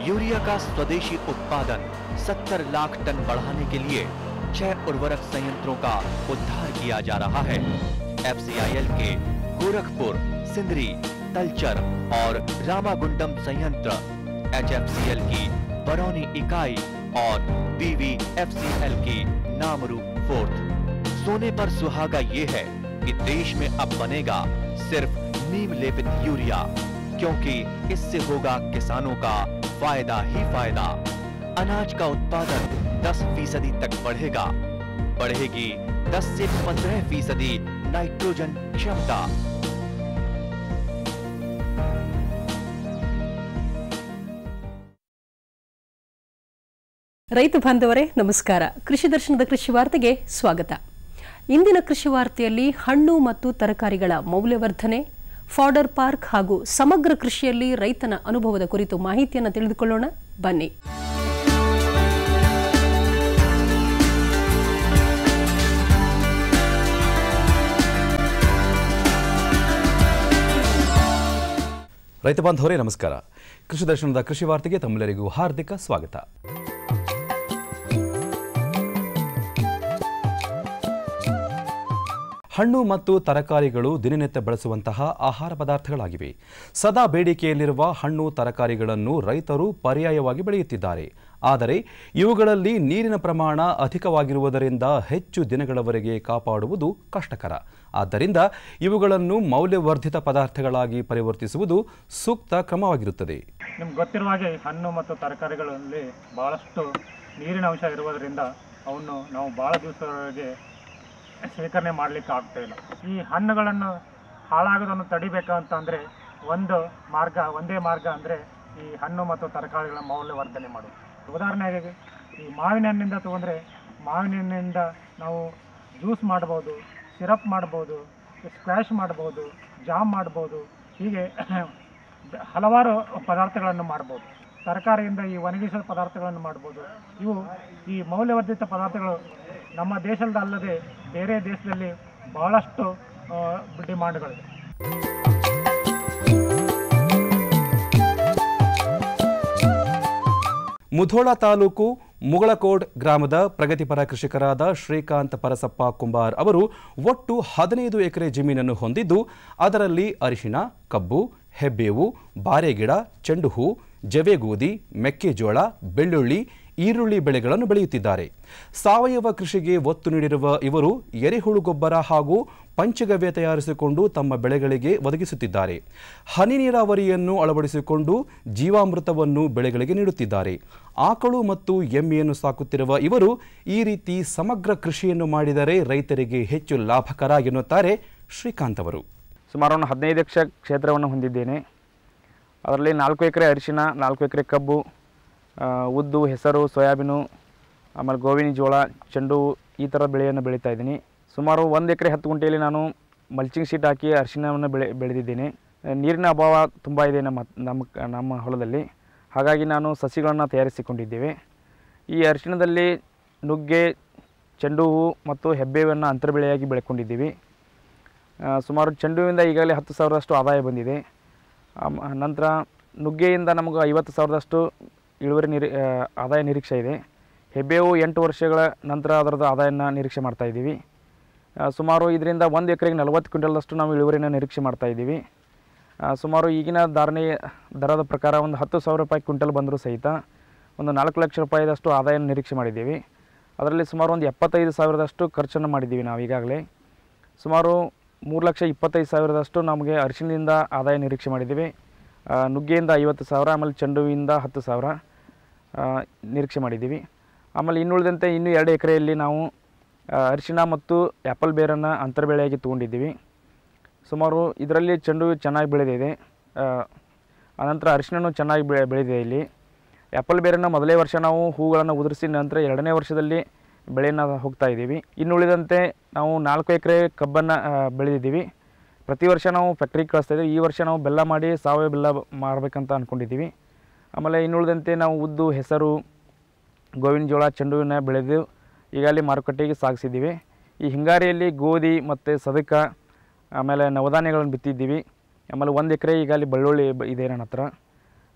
Urea का स्वदेशी उत्पादन 70 लाख टन बढ़ाने के लिए छह उर्वरक संयंत्रों का उद्धार किया जा रहा है एफसीआईएल के गोरखपुर सिंदरी तलचर और रामागुंडम संयंत्र एचएफसीएल की बरौनी इकाई और बीवीएफसीएल की नामरू फोर्थ सोने पर सुहागा ये है कि देश में अब बनेगा सिर्फ नीम लेपित यूरिया क्योंकि इससे होगा किसानों का फायदा ही फायदा अनाज का उत्पादन 10 फीसदी तक बढ़ेगा बढ़ेगी 10 से 15 फीसदी नाइट्रोजन क्षमता ರೈತ ಬಾಂಧವರೇ ನಮಸ್ಕಾರ ಕೃಷಿ ದರ್ಶನದ ಕೃಷಿ ವಾರ್ತೆಗೆ ಸ್ವಾಗತ ಇಂದಿನ ಕೃಷಿ ವಾರ್ತೆಯಲ್ಲಿ ಹಣ್ಣು ಮತ್ತು ತರಕಾರಿಗಳ ಮೌಲ್ಯವರ್ಧನೆ ಫಾಡರ್ ಪಾರ್ಕ್ ಹಾಗೂ ಸಮಗ್ರ ಕೃಷಿಯಲ್ಲಿ ರೈತನ ಅನುಭವದ ಕುರಿತು ಮಾಹಿತಿಯನ್ನು ತಿಳಿದುಕೊಳ್ಳೋಣ ಬನ್ನಿ ರೈತ ಬಾಂಧವರೇ ನಮಸ್ಕಾರ ಕೃಷಿ ದರ್ಶನದ ಕೃಷಿ ವಾರ್ತೆಗೆ ತಮ್ಮೆಲ್ಲರಿಗೂ ಹಾರ್ದಿಕ ಸ್ವಾಗತ ಹಣ್ಣು ಮತ್ತು ತರಕಾರಿಗಳು ದಿನನಿತ್ಯ ಬಳಸುವಂತಹ ಆಹಾರ ಪದಾರ್ಥಗಳಾಗಿವೆ ಸದಾ ಬೇಡಿಕೆಯಲ್ಲಿರುವ ಹಣ್ಣು ತರಕಾರಿಗಳನ್ನು ರೈತರು ಪರ್ಯಾಯವಾಗಿ ಬೆಳೆಯುತ್ತಿದ್ದಾರೆ ಆದರೆ ಇವುಗಳಲ್ಲಿ ನೀರಿನ ಪ್ರಮಾಣ ಅಧಿಕವಾಗಿರುವುದರಿಂದ ಹೆಚ್ಚು ದಿನಗಳವರೆಗೆ ಕಾಪಾಡುವುದು ಕಷ್ಟಕರ ಆದ್ದರಿಂದ ಇವುಗಳನ್ನು ಮೌಲ್ಯವರ್ಧಿತ ಪದಾರ್ಥಗಳಾಗಿ ಪರಿವರ್ತಿಸುವುದು ಸೂಕ್ತ ಕ್ರಮವಾಗಿರುತ್ತದೆ ನಿಮ್ಗೆ ಗೊತ್ತಿರುವ ಹಾಗೆ ಹಣ್ಣು ಮತ್ತು ತರಕಾರಿಗಳಲ್ಲಿ ಭಾಳಷ್ಟು ನೀರಿನ ಅಂಶ ಇರುವುದರಿಂದ ಅವನ್ನು ನಾವು ಭಾಳ ದಿವಸದವರೆಗೆ ಶೇಖರಣೆ ಮಾಡಲಿಕ್ಕೆ ಆಗ್ತಾ ಇಲ್ಲ ಈ ಹಣ್ಣುಗಳನ್ನು ಹಾಳಾಗೋದನ್ನು ತಡಿಬೇಕಂತ ಅಂದರೆ ಒಂದು ಮಾರ್ಗ ಒಂದೇ ಮಾರ್ಗ ಅಂದರೆ ಈ ಹಣ್ಣು ಮತ್ತು ತರಕಾರಿಗಳ ಮೌಲ್ಯವರ್ಧನೆ ಮಾಡೋದು ಉದಾಹರಣೆಗೆ ಈ ಮಾವಿನ ಹಣ್ಣಿಂದ ತೊಗೊಂಡ್ರೆ ಮಾವಿನ ಹಣ್ಣಿಂದ ನಾವು ಜ್ಯೂಸ್ ಮಾಡ್ಬೋದು ಸಿರಪ್ ಮಾಡ್ಬೋದು ಸ್ಕ್ವ್ಯಾಶ್ ಮಾಡ್ಬೋದು ಜಾಮ್ ಮಾಡ್ಬೋದು ಹೀಗೆ ಹಲವಾರು ಪದಾರ್ಥಗಳನ್ನು ಮಾಡ್ಬೋದು ತರಕಾರಿಯಿಂದ ಈ ಒಣಗಿಸಿದ ಪದಾರ್ಥಗಳನ್ನು ಮಾಡ್ಬೋದು ಇವು ಈ ಮೌಲ್ಯವರ್ಧಿತ ಪದಾರ್ಥಗಳು ನಮ್ಮ ದೇಶದಲ್ಲದೆ ಬೇರೆ ದೇಶದಲ್ಲಿ ಭಾಳಷ್ಟು ಡಿಮಾಂಡ್ಗಳಿದೆ ಮುಧೋಳ ತಾಲೂಕು ಮುಗಳಕೋಡ್ ಗ್ರಾಮದ ಪ್ರಗತಿಪರ ಕೃಷಿಕರಾದ ಶ್ರೀಕಾಂತ್ ಪರಸಪ್ಪ ಕುಂಬಾರ್ ಅವರು ಒಟ್ಟು ಹದಿನೈದು ಎಕರೆ ಜಮೀನನ್ನು ಹೊಂದಿದ್ದು ಅದರಲ್ಲಿ ಅರಿಶಿಣ ಕಬ್ಬು ಹೆಬ್ಬೇವು ಬಾರೆಗಿಡ ಚೆಂಡು ಹೂ ಜವೆಗೋದಿ ಮೆಕ್ಕೆಜೋಳ ಬೆಳ್ಳುಳ್ಳಿ ಈರುಳ್ಳಿ ಬೆಳೆಗಳನ್ನು ಬೆಳೆಯುತ್ತಿದ್ದಾರೆ ಸಾವಯವ ಕೃಷಿಗೆ ಒತ್ತು ನೀಡಿರುವ ಇವರು ಎರೆಹುಳು ಗೊಬ್ಬರ ಹಾಗೂ ಪಂಚಗವ್ಯ ತಯಾರಿಸಿಕೊಂಡು ತಮ್ಮ ಬೆಳೆಗಳಿಗೆ ಒದಗಿಸುತ್ತಿದ್ದಾರೆ ಹನಿ ನೀರಾವರಿಯನ್ನು ಅಳವಡಿಸಿಕೊಂಡು ಜೀವಾಮೃತವನ್ನು ಬೆಳೆಗಳಿಗೆ ನೀಡುತ್ತಿದ್ದಾರೆ ಆಕಳು ಮತ್ತು ಎಮ್ಮೆಯನ್ನು ಸಾಕುತ್ತಿರುವ ಇವರು ಈ ರೀತಿ ಸಮಗ್ರ ಕೃಷಿಯನ್ನು ಮಾಡಿದರೆ ರೈತರಿಗೆ ಹೆಚ್ಚು ಲಾಭಕರ ಎನ್ನುತ್ತಾರೆ ಶ್ರೀಕಾಂತ್ ಅವರು ಸುಮಾರು ಒಂದು ಹದಿನೈದು ಎಕರೆ ಕ್ಷೇತ್ರವನ್ನು ಹೊಂದಿದ್ದೇನೆ ಅದರಲ್ಲಿ ನಾಲ್ಕು ಎಕರೆ ಅರಿಶಿನ ನಾಲ್ಕು ಎಕರೆ ಕಬ್ಬು ಆ, ಉದ್ದು ಹೆಸರು ಸೋಯಾಬೀನು ಆಮೇಲೆ ಗೋವಿನ ಜೋಳ ಚೆಂಡು ಹೂ ಈ ಥರ ಬೆಳೆಯನ್ನು ಬೆಳೀತಾ ಇದ್ದೀನಿ ಸುಮಾರು ಒಂದು ಎಕರೆ ಹತ್ತು ಗುಂಟೆಯಲ್ಲಿ ನಾನು ಮಲ್ಚಿಂಗ್ ಶೀಟ್ ಹಾಕಿ ಅರಿಶಿನವನ್ನು ಬೆಳೆ ಬೆಳೆದಿದ್ದೇನೆ ಆ, ನೀರಿನ ಅಭಾವ ತುಂಬ ಇದೆ ನಮ್ಮ ನಮ್ಮ ನಮ್ಮ ಹೊಲದಲ್ಲಿ ಹಾಗಾಗಿ ನಾನು ಸಸಿಗಳನ್ನು ತಯಾರಿಸಿಕೊಂಡಿದ್ದೇವೆ ಈ ಅರಿಶಿಣದಲ್ಲಿ ನುಗ್ಗೆ ಚೆಂಡು ಹೂ ಮತ್ತು ಹೆಬ್ಬೇವನ್ನು ಅಂತರ ಬೆಳೆಯಾಗಿ ಬೆಳ್ಕೊಂಡಿದ್ದೀವಿ ಆ, ಸುಮಾರು ಚೆಂಡು ಹೂವಿಂದ ಈಗಾಗಲೇ ಹತ್ತು ಸಾವಿರದಷ್ಟು ಆದಾಯ ಬಂದಿದೆ ಆಮ್- ನಂತರ ನುಗ್ಗೆಯಿಂದ ನಮಗೆ ಐವತ್ತು ಸಾವಿರದಷ್ಟು ಇಳುವರಿ ನಿರೀ ಆ, ಆದಾಯ ನಿರೀಕ್ಷೆ ಇದೆ ಹೆಬ್ಬೇವು ಎಂಟು ವರ್ಷಗಳ ನಂತರ ಅದರದ್ದು ಆದಾಯನ ನಿರೀಕ್ಷೆ ಮಾಡ್ತಾ ಇದ್ದೀವಿ ಆ, ಸುಮಾರು ಇದರಿಂದ ಒಂದು ಎಕರೆಗೆ ನಲವತ್ತು ಕ್ವಿಂಟಲ್ದಷ್ಟು ನಾವು ಇಳುವರಿನ ನಿರೀಕ್ಷೆ ಮಾಡ್ತಾ ಇದ್ದೀವಿ ಆ, ಸುಮಾರು ಈಗಿನ ಧಾರಣೆ ದರದ ಪ್ರಕಾರ ಒಂದು ಹತ್ತು ಸಾವಿರ ರೂಪಾಯಿ ಕ್ವಿಂಟಲ್ ಬಂದರೂ ಸಹಿತ ಒಂದು ನಾಲ್ಕು ಲಕ್ಷ ರೂಪಾಯಿದಷ್ಟು ಆದಾಯ ನಿರೀಕ್ಷೆ ಮಾಡಿದ್ದೀವಿ ಅದರಲ್ಲಿ ಸುಮಾರು ಒಂದು ಎಪ್ಪತ್ತೈದು ಸಾವಿರದಷ್ಟು ಖರ್ಚನ್ನು ಮಾಡಿದ್ದೀವಿ ನಾವು ಈಗಾಗಲೇ ಸುಮಾರು ಮೂರು ಲಕ್ಷ ಇಪ್ಪತ್ತೈದು ಸಾವಿರದಷ್ಟು ನಮಗೆ ಅರಿಶಿಣದಿಂದ ಆದಾಯ ನಿರೀಕ್ಷೆ ಮಾಡಿದ್ದೀವಿ ಆ, ನುಗ್ಗೆಯಿಂದ ಐವತ್ತು ಸಾವಿರ ಆಮೇಲೆ ಚೆಂಡು ಹೂವಿಂದ ಹತ್ತು ಸಾವಿರ ಆ, ನಿರೀಕ್ಷೆ ಮಾಡಿದ್ದೀವಿ ಆಮೇಲೆ ಇನ್ನುಳಿದಂತೆ ಇನ್ನೂ ಎರಡು ಎಕರೆಯಲ್ಲಿ ನಾವು ಆ, ಅರಿಶಿಣ ಮತ್ತು ಆ್ಯಪಲ್ ಬೇರನ್ನು ಅಂತರ ಬೆಳೆಯಾಗಿ ತೊಗೊಂಡಿದ್ದೀವಿ ಸುಮಾರು ಇದರಲ್ಲಿ ಚೆಂಡು ಹೂ ಚೆನ್ನಾಗಿ ಬೆಳೆದಿದೆ ಆ, ಆನಂತರ ಅರಿಶಿಣನೂ ಚೆನ್ನಾಗಿ ಬೆಳೆ ಬೆಳೆದಿದೆ ಇಲ್ಲಿ ಆ್ಯಪಲ್ ಬೇರನ್ನು ಮೊದಲೇ ವರ್ಷ ನಾವು ಹೂಗಳನ್ನು ಉದುರಿಸಿ ನಂತರ ಎರಡನೇ ವರ್ಷದಲ್ಲಿ ಬೆಳೆಯನ್ನು ಹೋಗ್ತಾ ಇದ್ದೀವಿ ಇನ್ನು ಉಳಿದಂತೆ ನಾವು ನಾಲ್ಕು ಎಕರೆ ಕಬ್ಬನ್ನು ಆ, ಬೆಳೆದಿದ್ದೀವಿ ಪ್ರತಿ ವರ್ಷ ನಾವು ಫ್ಯಾಕ್ಟ್ರಿಗೆ ಕಳಿಸ್ತಾ ಇದ್ದೀವಿ ಈ ವರ್ಷ ನಾವು ಬೆಲ್ಲ ಮಾಡಿ ಸಾವಯವ ಬೆಲ್ಲ ಮಾಡಬೇಕಂತ ಅಂದ್ಕೊಂಡಿದ್ದೀವಿ ಆಮೇಲೆ ಇನ್ನುಳಿದಂತೆ ನಾವು ಉದ್ದು ಹೆಸರು ಗೋವಿನ ಜೋಳ ಚೆಂಡು ಹೂವಿನ ಬೆಳೆದು ಈಗಾಗಲೇ ಮಾರುಕಟ್ಟೆಗೆ ಸಾಗಿಸಿದ್ದೀವಿ ಈ ಹಿಂಗಾರಿಯಲ್ಲಿ ಗೋಧಿ ಮತ್ತು ಸದಕ ಆಮೇಲೆ ನವಧಾನ್ಯಗಳನ್ನು ಬಿತ್ತಿದ್ದೀವಿ ಆಮೇಲೆ ಒಂದು ಎಕರೆ ಈಗಾಗಲೇ ಬೆಳ್ಳುಳ್ಳಿ ಬ- ಇದೆ ನನ್ನ ಹತ್ರ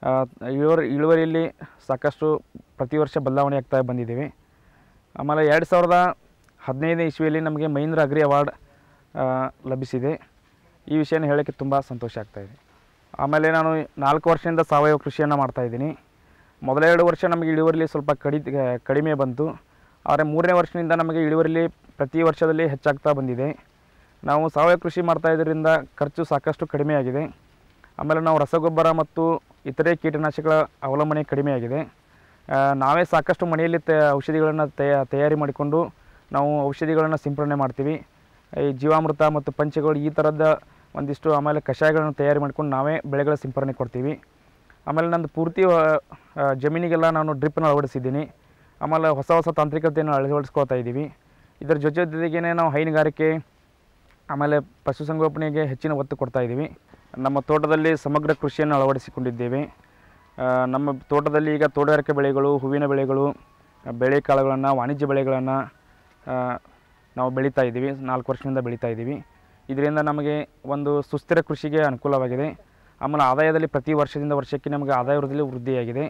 ಆ, ಇಳುವರಿ ಇಳುವರಿಯಲ್ಲಿ ಸಾಕಷ್ಟು ಪ್ರತಿ ವರ್ಷ ಬದಲಾವಣೆ ಆಗ್ತಾ ಬಂದಿದ್ದೀವಿ ಆಮೇಲೆ ಎರಡು ಸಾವಿರದ ಹದಿನೈದನೇ ಇಸ್ವಿಯಲ್ಲಿ ನಮಗೆ ಮಹೀಂದ್ರ ಅಗ್ರಿ ಅವಾರ್ಡ್ ಆ, ಲಭಿಸಿದೆ ಈ ವಿಷಯನ ಹೇಳೋಕ್ಕೆ ತುಂಬ ಸಂತೋಷ ಆಗ್ತಾಯಿದೆ ಆಮೇಲೆ ನಾನು ನಾಲ್ಕು ವರ್ಷದಿಂದ ಸಾವಯವ ಕೃಷಿಯನ್ನು ಮಾಡ್ತಾಯಿದ್ದೀನಿ ಮೊದಲ ಎರಡು ವರ್ಷ ನಮಗೆ ಇಳುವರಿಲಿ ಸ್ವಲ್ಪ ಕಡಿ ಕಡಿಮೆ ಬಂತು ಆದರೆ ಮೂರನೇ ವರ್ಷದಿಂದ ನಮಗೆ ಇಳುವರಿಲಿ ಪ್ರತಿ ವರ್ಷದಲ್ಲಿ ಹೆಚ್ಚಾಗ್ತಾ ಬಂದಿದೆ ನಾವು ಸಾವಯವ ಕೃಷಿ ಮಾಡ್ತಾ ಇದ್ದರಿಂದ ಖರ್ಚು ಸಾಕಷ್ಟು ಕಡಿಮೆ ಆಗಿದೆ ಆಮೇಲೆ ನಾವು ರಸಗೊಬ್ಬರ ಮತ್ತು ಇತರೆ ಕೀಟನಾಶಕಗಳ ಅವಲಂಬನೆ ಕಡಿಮೆ ಆಗಿದೆ ಆ, ನಾವೇ ಸಾಕಷ್ಟು ಮನೆಯಲ್ಲಿ ತ ಔಷಧಿಗಳನ್ನು ತಯಾ ತಯಾರಿ ಮಾಡಿಕೊಂಡು ನಾವು ಔಷಧಿಗಳನ್ನು ಸಿಂಪಡಣೆ ಮಾಡ್ತೀವಿ ಈ ಜೀವಾಮೃತ ಮತ್ತು ಪಂಚಗಳು ಈ ಥರದ ಒಂದಿಷ್ಟು ಆಮೇಲೆ ಕಷಾಯಗಳನ್ನು ತಯಾರಿ ಮಾಡ್ಕೊಂಡು ನಾವೇ ಬೆಳೆಗಳ ಸಿಂಪರಣೆ ಕೊಡ್ತೀವಿ ಆಮೇಲೆ ನಂದು ಪೂರ್ತಿ ಆ, ಆ, ಜಮೀನಿಗೆಲ್ಲ ನಾನು ಡ್ರಿಪ್ಪನ್ನು ಅಳವಡಿಸಿದ್ದೀನಿ ಆಮೇಲೆ ಹೊಸ ಹೊಸ ತಾಂತ್ರಿಕತೆಯನ್ನು ಅಳವಡಿಸ್ಕೊಳ್ತಾ ಇದ್ದೀವಿ ಇದರ ಜೊತೆ ಜೊತೆಗೇ ನಾವು ಹೈನುಗಾರಿಕೆ ಆಮೇಲೆ ಪಶುಸಂಗೋಪನೆಗೆ ಹೆಚ್ಚಿನ ಒತ್ತು ಕೊಡ್ತಾ ಇದ್ದೀವಿ ನಮ್ಮ ತೋಟದಲ್ಲಿ ಸಮಗ್ರ ಕೃಷಿಯನ್ನು ಅಳವಡಿಸಿಕೊಂಡಿದ್ದೇವೆ ಆ, ನಮ್ಮ ತೋಟದಲ್ಲಿ ಈಗ ತೋಟಗಾರಿಕೆ ಬೆಳೆಗಳು ಹೂವಿನ ಬೆಳೆಗಳು ಆ, ಬೇಳೆಕಾಳುಗಳನ್ನು ವಾಣಿಜ್ಯ ಬೆಳೆಗಳನ್ನು ನಾವು ಬೆಳೀತಾ ಇದ್ದೀವಿ ನಾಲ್ಕು ವರ್ಷದಿಂದ ಬೆಳೀತಾ ಇದ್ದೀವಿ ಇದರಿಂದ ನಮಗೆ ಒಂದು ಸುಸ್ಥಿರ ಕೃಷಿಗೆ ಅನುಕೂಲವಾಗಿದೆ ಆಮೇಲೆ ಆದಾಯದಲ್ಲಿ ಪ್ರತಿ ವರ್ಷದಿಂದ ವರ್ಷಕ್ಕೆ ನಮಗೆ ಆದಾಯ ವೃದ್ಧಿಯಲ್ಲಿ ವೃದ್ಧಿಯಾಗಿದೆ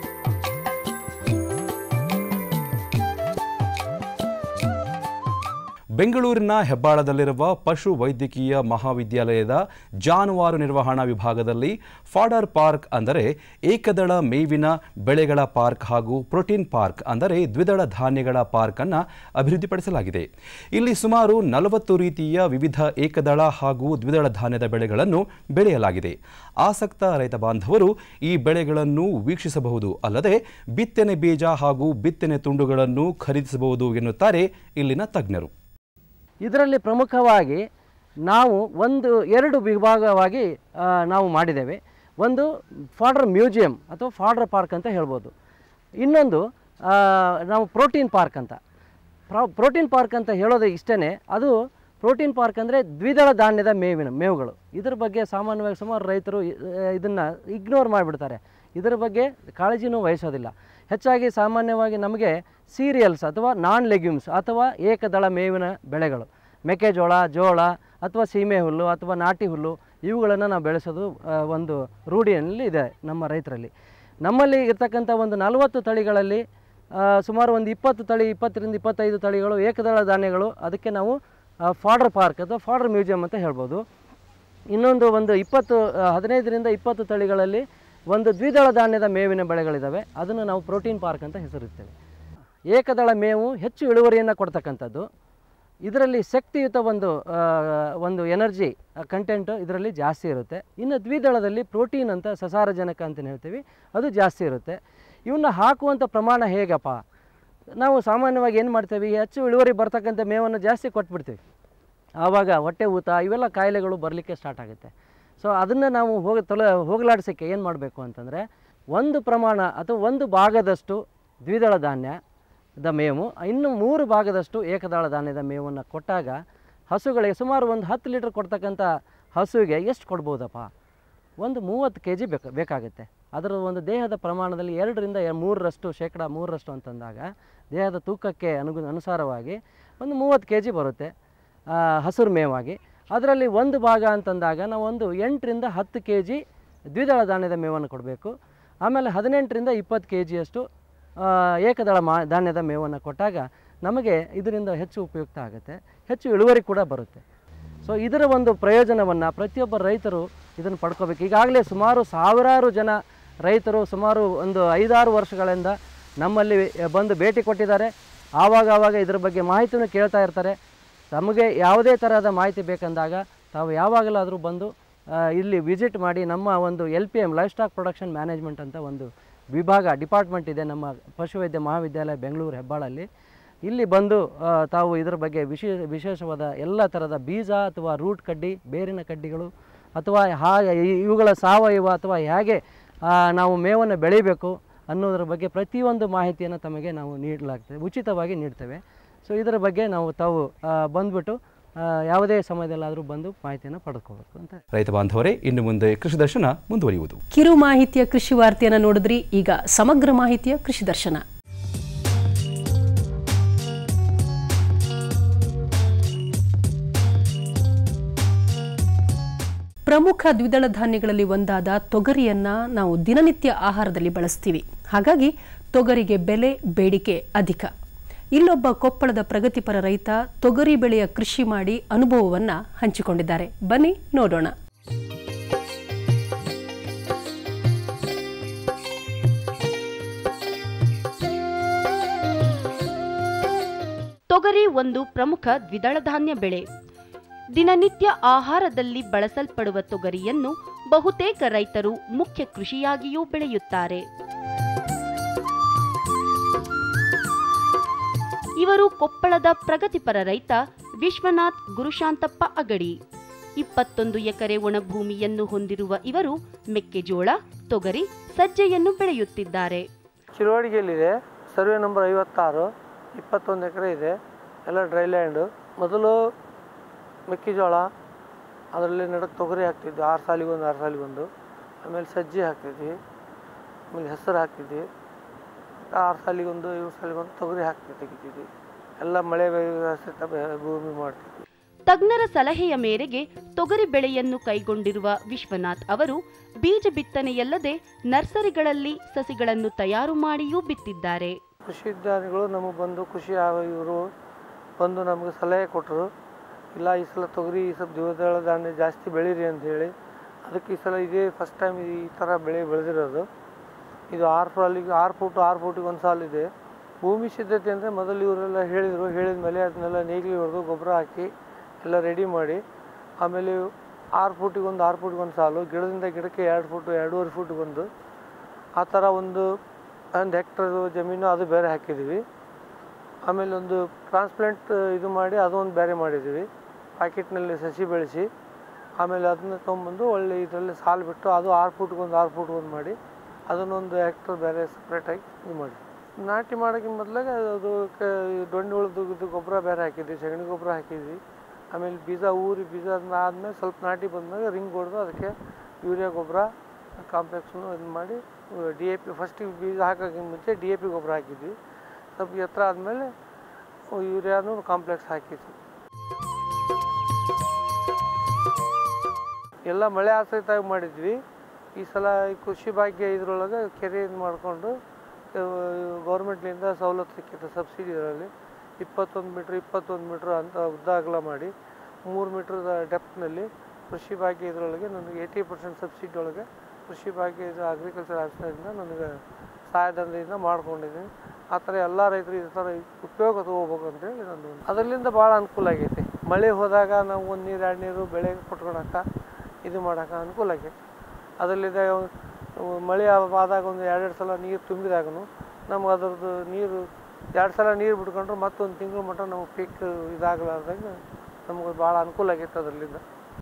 ಬೆಂಗಳೂರಿನ ಹೆಬ್ಬಾಳದಲ್ಲಿರುವ ಪಶು ವೈದ್ಯಕೀಯ ಮಹಾವಿದ್ಯಾಲಯದ ಜಾನುವಾರು ನಿರ್ವಹಣಾ ವಿಭಾಗದಲ್ಲಿ ಫಾಡರ್ ಪಾರ್ಕ್ ಅಂದರೆ ಏಕದಳ ಮೇವಿನ ಬೆಳೆಗಳ ಪಾರ್ಕ್ ಹಾಗೂ ಪ್ರೋಟೀನ್ ಪಾರ್ಕ್ ಅಂದರೆ ದ್ವಿದಳ ಧಾನ್ಯಗಳ ಪಾರ್ಕ್ ಅನ್ನು ಅಭಿವೃದ್ಧಿಪಡಿಸಲಾಗಿದೆ ಇಲ್ಲಿ ಸುಮಾರು ನಲವತ್ತು ರೀತಿಯ ವಿವಿಧ ಏಕದಳ ಹಾಗೂ ದ್ವಿದಳ ಧಾನ್ಯದ ಬೆಳೆಗಳನ್ನು ಬೆಳೆಯಲಾಗಿದೆ ಆಸಕ್ತ ರೈತ ಬಾಂಧವರು ಈ ಬೆಳೆಗಳನ್ನು ವೀಕ್ಷಿಸಬಹುದು ಅಲ್ಲದೆ ಬಿತ್ತನೆ ಬೀಜ ಹಾಗೂ ಬಿತ್ತನೆ ತುಂಡುಗಳನ್ನು ಖರೀದಿಸಬಹುದು ಎನ್ನುತ್ತಾರೆ ಇಲ್ಲಿನ ತಜ್ಞರು ಇದರಲ್ಲಿ ಪ್ರಮುಖವಾಗಿ ನಾವು ಒಂದು ಎರಡು ವಿಭಾಗವಾಗಿ ಆ, ನಾವು ಮಾಡಿದ್ದೇವೆ ಒಂದು ಫಾಡರ್ ಮ್ಯೂಸಿಯಂ ಅಥವಾ ಫಾಡರ್ ಪಾರ್ಕ್ ಅಂತ ಹೇಳ್ಬೋದು ಇನ್ನೊಂದು ಆ, ನಾವು ಪ್ರೋಟೀನ್ ಪಾರ್ಕ್ ಅಂತ ಪ್ರೋ ಪ್ರೋಟೀನ್ ಪಾರ್ಕ್ ಅಂತ ಹೇಳೋದು ಇಷ್ಟೇ ಅದು ಪ್ರೋಟೀನ್ ಪಾರ್ಕ್ ಅಂದರೆ ದ್ವಿದಳ ಧಾನ್ಯದ ಮೇವಿನ ಮೇವುಗಳು ಇದ್ರ ಬಗ್ಗೆ ಸಾಮಾನ್ಯವಾಗಿ ಸುಮಾರು ರೈತರು ಇದನ್ನು ಇಗ್ನೋರ್ ಮಾಡಿಬಿಡ್ತಾರೆ ಇದರ ಬಗ್ಗೆ ಕಾಳಜಿನೂ ವಹಿಸೋದಿಲ್ಲ ಹೆಚ್ಚಾಗಿ ಸಾಮಾನ್ಯವಾಗಿ ನಮಗೆ ಸೀರಿಯಲ್ಸ್ ಅಥವಾ ನಾನ್ ಲೆಗ್ಯೂಮ್ಸ್ ಅಥವಾ ಏಕದಳ ಮೇವಿನ ಬೆಳೆಗಳು ಮೆಕ್ಕೆಜೋಳ ಜೋಳ ಅಥವಾ ಸೀಮೆ ಹುಲ್ಲು ಅಥವಾ ನಾಟಿ ಹುಲ್ಲು ಇವುಗಳನ್ನು ನಾವು ಬೆಳೆಸೋದು ಆ, ಒಂದು ರೂಢಿಯಲ್ಲಿ ಇದೆ ನಮ್ಮ ರೈತರಲ್ಲಿ ನಮ್ಮಲ್ಲಿ ಇರ್ತಕ್ಕಂಥ ಒಂದು ನಲವತ್ತು ತಳಿಗಳಲ್ಲಿ ಆ, ಸುಮಾರು ಒಂದು ಇಪ್ಪತ್ತು ತಳಿ ಇಪ್ಪತ್ತರಿಂದ ಇಪ್ಪತ್ತೈದು ತಳಿಗಳು ಏಕದಳ ಧಾನ್ಯಗಳು ಅದಕ್ಕೆ ನಾವು ಫಾಡರ್ ಪಾರ್ಕ್ ಅಥವಾ ಫಾಡರ್ ಮ್ಯೂಸಿಯಂ ಅಂತ ಹೇಳ್ಬೋದು ಇನ್ನೊಂದು ಒಂದು ಇಪ್ಪತ್ತು ಆ, ಹದಿನೈದರಿಂದ ಇಪ್ಪತ್ತು ತಳಿಗಳಲ್ಲಿ ಒಂದು ದ್ವಿದಳ ಧಾನ್ಯದ ಮೇವಿನ ಬೆಳೆಗಳಿದ್ದಾವೆ ಅದನ್ನು ನಾವು ಪ್ರೋಟೀನ್ ಪಾರ್ಕ್ ಅಂತ ಹೆಸರಿಸ್ತೇವೆ ಏಕದಳ ಮೇವು ಹೆಚ್ಚು ಇಳುವರಿಯನ್ನು ಕೊಡ್ತಕ್ಕಂಥದ್ದು ಇದರಲ್ಲಿ ಶಕ್ತಿಯುತ ಒಂದು ಆ, ಒಂದು ಎನರ್ಜಿ ಕಂಟೆಂಟು ಇದರಲ್ಲಿ ಜಾಸ್ತಿ ಇರುತ್ತೆ ಇನ್ನು ದ್ವಿದಳದಲ್ಲಿ ಪ್ರೋಟೀನ್ ಅಂತ ಸಸಾರಜನಕ ಅಂತ ಹೇಳ್ತೀವಿ ಅದು ಜಾಸ್ತಿ ಇರುತ್ತೆ ಇವನ್ನ ಹಾಕುವಂಥ ಪ್ರಮಾಣ ಹೇಗಪ್ಪ ನಾವು ಸಾಮಾನ್ಯವಾಗಿ ಏನು ಮಾಡ್ತೇವೆ ಈ ಹೆಚ್ಚು ಇಳುವರಿ ಬರ್ತಕ್ಕಂಥ ಮೇವನ್ನು ಜಾಸ್ತಿ ಕೊಟ್ಬಿಡ್ತೀವಿ ಆವಾಗ ಹೊಟ್ಟೆ ಊತ ಇವೆಲ್ಲ ಕಾಯಿಲೆಗಳು ಬರಲಿಕ್ಕೆ ಸ್ಟಾರ್ಟ್ ಆಗುತ್ತೆ ಸೊ ಅದನ್ನು ನಾವು ಹೋಗಿ ತೊಲೆ ಹೋಗಲಾಡಿಸೋಕ್ಕೆ ಏನು ಮಾಡಬೇಕು ಅಂತಂದರೆ ಒಂದು ಪ್ರಮಾಣ ಅಥವಾ ಒಂದು ಭಾಗದಷ್ಟು ದ್ವಿದಳ ಧಾನ್ಯದ ಮೇವು ಇನ್ನು ಮೂರು ಭಾಗದಷ್ಟು ಏಕದಳ ಧಾನ್ಯದ ಮೇವನ್ನು ಕೊಟ್ಟಾಗ ಹಸುಗಳಿಗೆ ಸುಮಾರು ಒಂದು ಹತ್ತು ಲೀಟ್ರ್ ಕೊಡ್ತಕ್ಕಂಥ ಹಸುವಿಗೆ ಎಷ್ಟು ಕೊಡ್ಬೋದಪ್ಪ ಒಂದು ಮೂವತ್ತು ಕೆ ಜಿ ಬೇಕು ಬೇಕಾಗುತ್ತೆ ಅದರ ಒಂದು ದೇಹದ ಪ್ರಮಾಣದಲ್ಲಿ ಎರಡರಿಂದ ಎ- ಮೂರರಷ್ಟು ಶೇಕಡ ಮೂರರಷ್ಟು ಅಂತಂದಾಗ ದೇಹದ ತೂಕಕ್ಕೆ ಅನುಗು ಅನುಸಾರವಾಗಿ ಒಂದು ಮೂವತ್ತು ಕೆ ಜಿ ಬರುತ್ತೆ ಆ, ಹಸಿರು ಮೇವಾಗಿ ಅದರಲ್ಲಿ ಒಂದು ಭಾಗ ಅಂತಂದಾಗ ನಾವು ಒಂದು ಎಂಟರಿಂದ ಹತ್ತು ಕೆ ಜಿ ದ್ವಿದಳ ಧಾನ್ಯದ ಮೇವನ್ನು ಕೊಡಬೇಕು ಆಮೇಲೆ ಹದಿನೆಂಟರಿಂದ ಇಪ್ಪತ್ತು ಕೆ ಜಿಯಷ್ಟು ಆ, ಏಕದಳ ಮಾ ಧಾನ್ಯದ ಮೇವನ್ನು ಕೊಟ್ಟಾಗ ನಮಗೆ ಇದರಿಂದ ಹೆಚ್ಚು ಉಪಯುಕ್ತ ಆಗುತ್ತೆ ಹೆಚ್ಚು ಇಳುವರಿ ಕೂಡ ಬರುತ್ತೆ ಸೊ ಇದರ ಒಂದು ಪ್ರಯೋಜನವನ್ನು ಪ್ರತಿಯೊಬ್ಬ ರೈತರು ಇದನ್ನು ಪಡ್ಕೋಬೇಕು ಈಗಾಗಲೇ ಸುಮಾರು ಸಾವಿರಾರು ಜನ ರೈತರು ಸುಮಾರು ಒಂದು ಐದಾರು ವರ್ಷಗಳಿಂದ ನಮ್ಮಲ್ಲಿ ಬಂದು ಭೇಟಿ ಕೊಟ್ಟಿದ್ದಾರೆ ಆವಾಗ ಆವಾಗ ಇದ್ರ ಬಗ್ಗೆ ಮಾಹಿತಿನೂ ಕೇಳ್ತಾ ಇರ್ತಾರೆ ತಮಗೆ ಯಾವುದೇ ತರಹದ ಮಾಹಿತಿ ಬೇಕಂದಾಗ ತಾವು ಯಾವಾಗಲಾದರೂ ಬಂದು ಆ, ಇಲ್ಲಿ ವಿಸಿಟ್ ಮಾಡಿ ನಮ್ಮ ಒಂದು L P M livestock production management ಅಂತ ಒಂದು ವಿಭಾಗ ಡಿಪಾರ್ಟ್ಮೆಂಟ್ ಇದೆ ನಮ್ಮ ಪಶುವೈದ್ಯ ಮಹಾವಿದ್ಯಾಲಯ ಬೆಂಗಳೂರು ಹೆಬ್ಬಾಳಲ್ಲಿ ಇಲ್ಲಿ ಬಂದು ಆ, ತಾವು ಇದರ ಬಗ್ಗೆ ವಿಶೇಷ ವಿಶೇಷವಾದ ಎಲ್ಲ ಥರದ ಬೀಜ ಅಥವಾ ರೂಟ್ ಕಡ್ಡಿ ಬೇರಿನ ಕಡ್ಡಿಗಳು ಅಥವಾ ಹಾಗೆ ಇ- ಇವುಗಳ ಸಾವಯವ ಅಥವಾ ಹೇಗೆ ಆ, ನಾವು ಮೇವನ್ನು ಬೆಳಿಬೇಕು ಅನ್ನೋದ್ರ ಬಗ್ಗೆ ಪ್ರತಿಯೊಂದು ಮಾಹಿತಿಯನ್ನು ತಮಗೆ ನಾವು ನೀಡಲಾಗ್ತದೆ ಉಚಿತವಾಗಿ ನೀಡ್ತೇವೆ ಸೊ ಇದರ ಬಗ್ಗೆ ನಾವು ತಾವು ಆ, ಬಂದ್ಬಿಟ್ಟು ಆ, ಯಾವುದೇ ಸಮಯದಲ್ಲಾದರೂ ಬಂದು ಮಾಹಿತಿಯನ್ನು ಪಡ್ಕೋಬೇಕು ಅಂತ ರೈತ ಬಾಂಧವರೇ ಇನ್ನು ಮುಂದೆ ಕೃಷಿ ದರ್ಶನ ಮುಂದುವರಿಯುವುದು ಕಿರು ಮಾಹಿತಿಯ ಕೃಷಿ ವಾರ್ತೆಯನ್ನು ನೋಡಿದ್ರಿ ಈಗ ಸಮಗ್ರ ಮಾಹಿತಿಯ ಕೃಷಿ ದರ್ಶನ ಪ್ರಮುಖ ದ್ವಿದಳ ಧಾನ್ಯಗಳಲ್ಲಿ ಒಂದಾದ ತೊಗರಿಯನ್ನ ನಾವು ದಿನನಿತ್ಯ ಆಹಾರದಲ್ಲಿ ಬಳಸ್ತೀವಿ ಹಾಗಾಗಿ ತೊಗರಿಗೆ ಬೆಲೆ ಬೇಡಿಕೆ ಅಧಿಕ ಇಲ್ಲೊಬ್ಬ ಕೊಪ್ಪಳದ ಪ್ರಗತಿಪರ ರೈತ ತೊಗರಿ ಬೆಳೆಯ ಕೃಷಿ ಮಾಡಿ ಅನುಭವವನ್ನ ಹಂಚಿಕೊಂಡಿದ್ದಾರೆ ಬನ್ನಿ ನೋಡೋಣ ತೊಗರಿ ಒಂದು ಪ್ರಮುಖ ದ್ವಿದಳ ಧಾನ್ಯ ಬೆಳೆ ದಿನನಿತ್ಯ ಆಹಾರದಲ್ಲಿ ಬಳಸಲ್ಪಡುವ ತೊಗರಿಯನ್ನು ಬಹುತೇಕ ರೈತರು ಮುಖ್ಯ ಕೃಷಿಯಾಗಿಯೂ ಬೆಳೆಯುತ್ತಾರೆ ಇವರು ಕೊಪ್ಪಳದ ಪ್ರಗತಿಪರ ರೈತ ವಿಶ್ವನಾಥ್ ಗುರುಶಾಂತಪ್ಪ ಅಗಡಿ ಇಪ್ಪತ್ತೊಂದು ಎಕರೆ ಒಣಭೂಮಿಯನ್ನು ಹೊಂದಿರುವ ಇವರು ಮೆಕ್ಕೆಜೋಳ ತೊಗರಿ ಸಜ್ಜೆಯನ್ನು ಬೆಳೆಯುತ್ತಿದ್ದಾರೆ ಚಿರುವಡಿಗೆಯಲ್ಲಿದೆ ಸರ್ವೆ ನಂಬರ್ ಐವತ್ತಾರು ಇಪ್ಪತ್ತೊಂದು ಎಕರೆ ಇದೆ ಎಲ್ಲ ಡ್ರೈ ಲ್ಯಾಂಡು ಮೊದಲು ಮೆಕ್ಕೆಜೋಳ ಅದರಲ್ಲಿ ನಡಕ್ಕೆ ತೊಗರಿ ಹಾಕ್ತಿದ್ವಿ ಆರು ಸಾಲಿಗೊಂದು ಆರು ಸಾಲಿಗೊಂದು ಆಮೇಲೆ ಸಜ್ಜೆ ಹಾಕ್ತಿದ್ವಿ ಆಮೇಲೆ ಹೆಸರು ಹಾಕ್ತಿದ್ವಿ ಆರು ಸಾಲಿಗೊಂದು ಏಳು ಸಾಲಿಗೊಂದು ತೊಗರಿ ಹಾಕ್ತಿ ತೆಗಿತಿದ್ವಿ ಎಲ್ಲ ಮಳೆ ವ್ಯವಸ್ಥಿತ ಬೆ- ಭೂಮಿ ಮಾಡ್ತಿದ್ವಿ ತಜ್ಞರ ಸಲಹೆಯ ಮೇರೆಗೆ ತೊಗರಿ ಬೆಳೆಯನ್ನು ಕೈಗೊಂಡಿರುವ ವಿಶ್ವನಾಥ್ ಅವರು ಬೀಜ ಬಿತ್ತನೆಯಲ್ಲದೆ ನರ್ಸರಿಗಳಲ್ಲಿ ಸಸಿಗಳನ್ನು ತಯಾರು ಮಾಡಿಯೂ ಬಿತ್ತಿದ್ದಾರೆ ಕೃಷಿ ವಿಜ್ಞಾನಿಗಳು ನಮಗೆ ಬಂದು ಕೃಷಿ ಇವರು ಬಂದು ನಮಗೆ ಸಲಹೆ ಕೊಟ್ಟರು ಇಲ್ಲ ಈ ಸಲ ತೊಗರಿ ಈ ಸಲ ದ್ವಿದಳ ಧಾನ್ಯ ಜಾಸ್ತಿ ಬೆಳೀರಿ ಅಂತ ಹೇಳಿ ಅದಕ್ಕೆ ಈ ಸಲ ಇದೇ ಫಸ್ಟ್ ಟೈಮ್ ಈ ಥರ ಬೆಳೆ ಬೆಳೆದಿರೋದು ಇದು ಆರು ಸಾಲಿಗೆ ಆರು ಫೂಟ್ ಆರು ಫೂಟಿಗೆ ಒಂದು ಸಾಲು ಇದೆ ಭೂಮಿ ಸಿದ್ಧತೆ ಅಂದರೆ ಮೊದಲು ಇವರೆಲ್ಲ ಹೇಳಿದರು ಹೇಳಿದ ಮೇಲೆ ಅದನ್ನೆಲ್ಲ ನೇಗಿಲು ಹೊಡೆದು ಗೊಬ್ಬರ ಹಾಕಿ ಎಲ್ಲ ರೆಡಿ ಮಾಡಿ ಆಮೇಲೆ ಆರು ಫೂಟಿಗೆ ಒಂದು ಆರು ಫೂಟಿಗೆ ಒಂದು ಸಾಲು ಗಿಡದಿಂದ ಗಿಡಕ್ಕೆ ಎರಡು ಫೂಟು ಎರಡೂವರೆ ಫೂಟ್ ಬಂದು ಆ ಥರ ಒಂದು ಒಂದು ಹೆಕ್ಟರ್ ಜಮೀನು ಅದು ಬೇರೆ ಹಾಕಿದ್ದೀವಿ ಆಮೇಲೆ ಒಂದು ಟ್ರಾನ್ಸ್ಪ್ಲಾಂಟ್ ಇದು ಮಾಡಿ ಅದೊಂದು ಬೇರೆ ಮಾಡಿದ್ದೀವಿ ಪ್ಯಾಕೆಟ್ನಲ್ಲಿ ಸಸಿ ಬೆಳೆಸಿ ಆಮೇಲೆ ಅದನ್ನ ತೊಗೊಂಬಂದು ಒಳ್ಳೆ ಇದರಲ್ಲಿ ಸಾಲು ಬಿಟ್ಟು ಅದು ಆರು ಫೂಟ್ಗೊಂದು ಆರು ಫೂಟ್ಗೊಂದು ಮಾಡಿ ಅದನ್ನೊಂದು ಹೆಕ್ಟರ್ ಬೇರೆ ಸಪ್ರೇಟಾಗಿ ಇದು ಮಾಡಿ ನಾಟಿ ಮಾಡೋಕ್ಕೆ ಮೊದಲಾಗ ಅದು ಕ ದೊಣ್ಣೆ ಉಳಿದು ಗೊಬ್ಬರ ಬೇರೆ ಹಾಕಿದ್ವಿ ಸಗಣಿ ಗೊಬ್ಬರ ಹಾಕಿದ್ವಿ ಆಮೇಲೆ ಬೀಜ ಊರಿ ಬೀಜ ಆದಮೇಲೆ ಸ್ವಲ್ಪ ನಾಟಿ ಬಂದಾಗ ರಿಂಗ್ ಹೊಡೆದು ಅದಕ್ಕೆ ಯೂರಿಯಾ ಗೊಬ್ಬರ ಕಾಂಪ್ಲೆಕ್ಸ್ನು ಇದು ಮಾಡಿ ಡಿ ಎ ಪಿ ಫಸ್ಟಿಗೆ ಬೀಜ ಹಾಕೋಕ್ಕಿಂತ ಮುಂಚೆ ಡಿ ಎ ಪಿ ಗೊಬ್ಬರ ಹಾಕಿದ್ವಿ ಸ್ವಲ್ಪ ಎತ್ತರ ಆದಮೇಲೆ ಯೂರಿಯಾನು ಕಾಂಪ್ಲೆಕ್ಸ್ ಹಾಕಿದ್ವಿ ಎಲ್ಲ ಮಳೆ ಆಶ್ರಿತವಾಗಿ ಮಾಡಿದ್ವಿ ಈ ಸಲ ಈ ಕೃಷಿ ಭಾಗ್ಯ ಇದ್ರೊಳಗೆ ಕೆರೆ ಇದು ಮಾಡಿಕೊಂಡು ಗೌರ್ಮೆಂಟ್ಲಿಂದ ಸವಲತ್ತು ಸಿಕ್ಕಿತ್ತು ಸಬ್ಸಿಡಿ ಇದರಲ್ಲಿ ಇಪ್ಪತ್ತೊಂದು ಮೀಟ್ರ್ ಇಪ್ಪತ್ತೊಂದು ಮೀಟ್ರ್ ಅಂತ ಉದ್ದ ಅಗಲ ಮಾಡಿ ಮೂರು ಮೀಟ್ರ್ ಡೆಪ್ತ್ನಲ್ಲಿ ಕೃಷಿ ಭಾಗ್ಯ ಇದರೊಳಗೆ ನನಗೆ ಏಯ್ಟಿ ಪರ್ಸೆಂಟ್ ಸಬ್ಸಿಡಿ ಒಳಗೆ ಕೃಷಿ ಭಾಗ್ಯ ಇದು ಅಗ್ರಿಕಲ್ಚರ್ ಆಫೀಸರಿಂದ ನನಗೆ ಸಹಾಯಧನದಿಂದ ಮಾಡ್ಕೊಂಡಿದ್ದೀನಿ ಆ ಥರ ಎಲ್ಲ ರೈತರು ಈ ಥರ ಉಪಯೋಗ ತೊಗೋಬೇಕು ಅಂತೇಳಿ ನಾನು ಅದರಿಂದ ಭಾಳ ಅನುಕೂಲ ಆಗೈತಿ ಮಳೆ ಹೋದಾಗ ನಾವು ಒಂದು ನೀರು ಎರಡು ನೀರು ಬೆಳೆ ಕೊಟ್ಕೊಳಕ್ಕೆ ಇದು ಮಾಡೋಕೆ ಅನುಕೂಲ ಆಗೈತಿ ಅದರಲ್ಲಿದ್ದ ಮಳೆ ಆದಾಗ ಒಂದು ಎರಡೆರಡು ಸಲ ನೀರು ತುಂಬಿದಾಗೂ ನಮ್ಗೆ ಅದ್ರದ್ದು ನೀರು ಎರಡು ಸಲ ನೀರು ಬಿಡ್ಕೊಂಡ್ರೆ ಮತ್ತೊಂದು ತಿಂಗಳು ಮಟ್ಟ ನಮಗೆ ಪೀಕ್ ಇದಾಗಲಾರ್ದಂಗೆ ನಮಗೆ ಭಾಳ ಅನುಕೂಲ ಆಗೈತೆ ಅದರಲ್ಲಿಂದ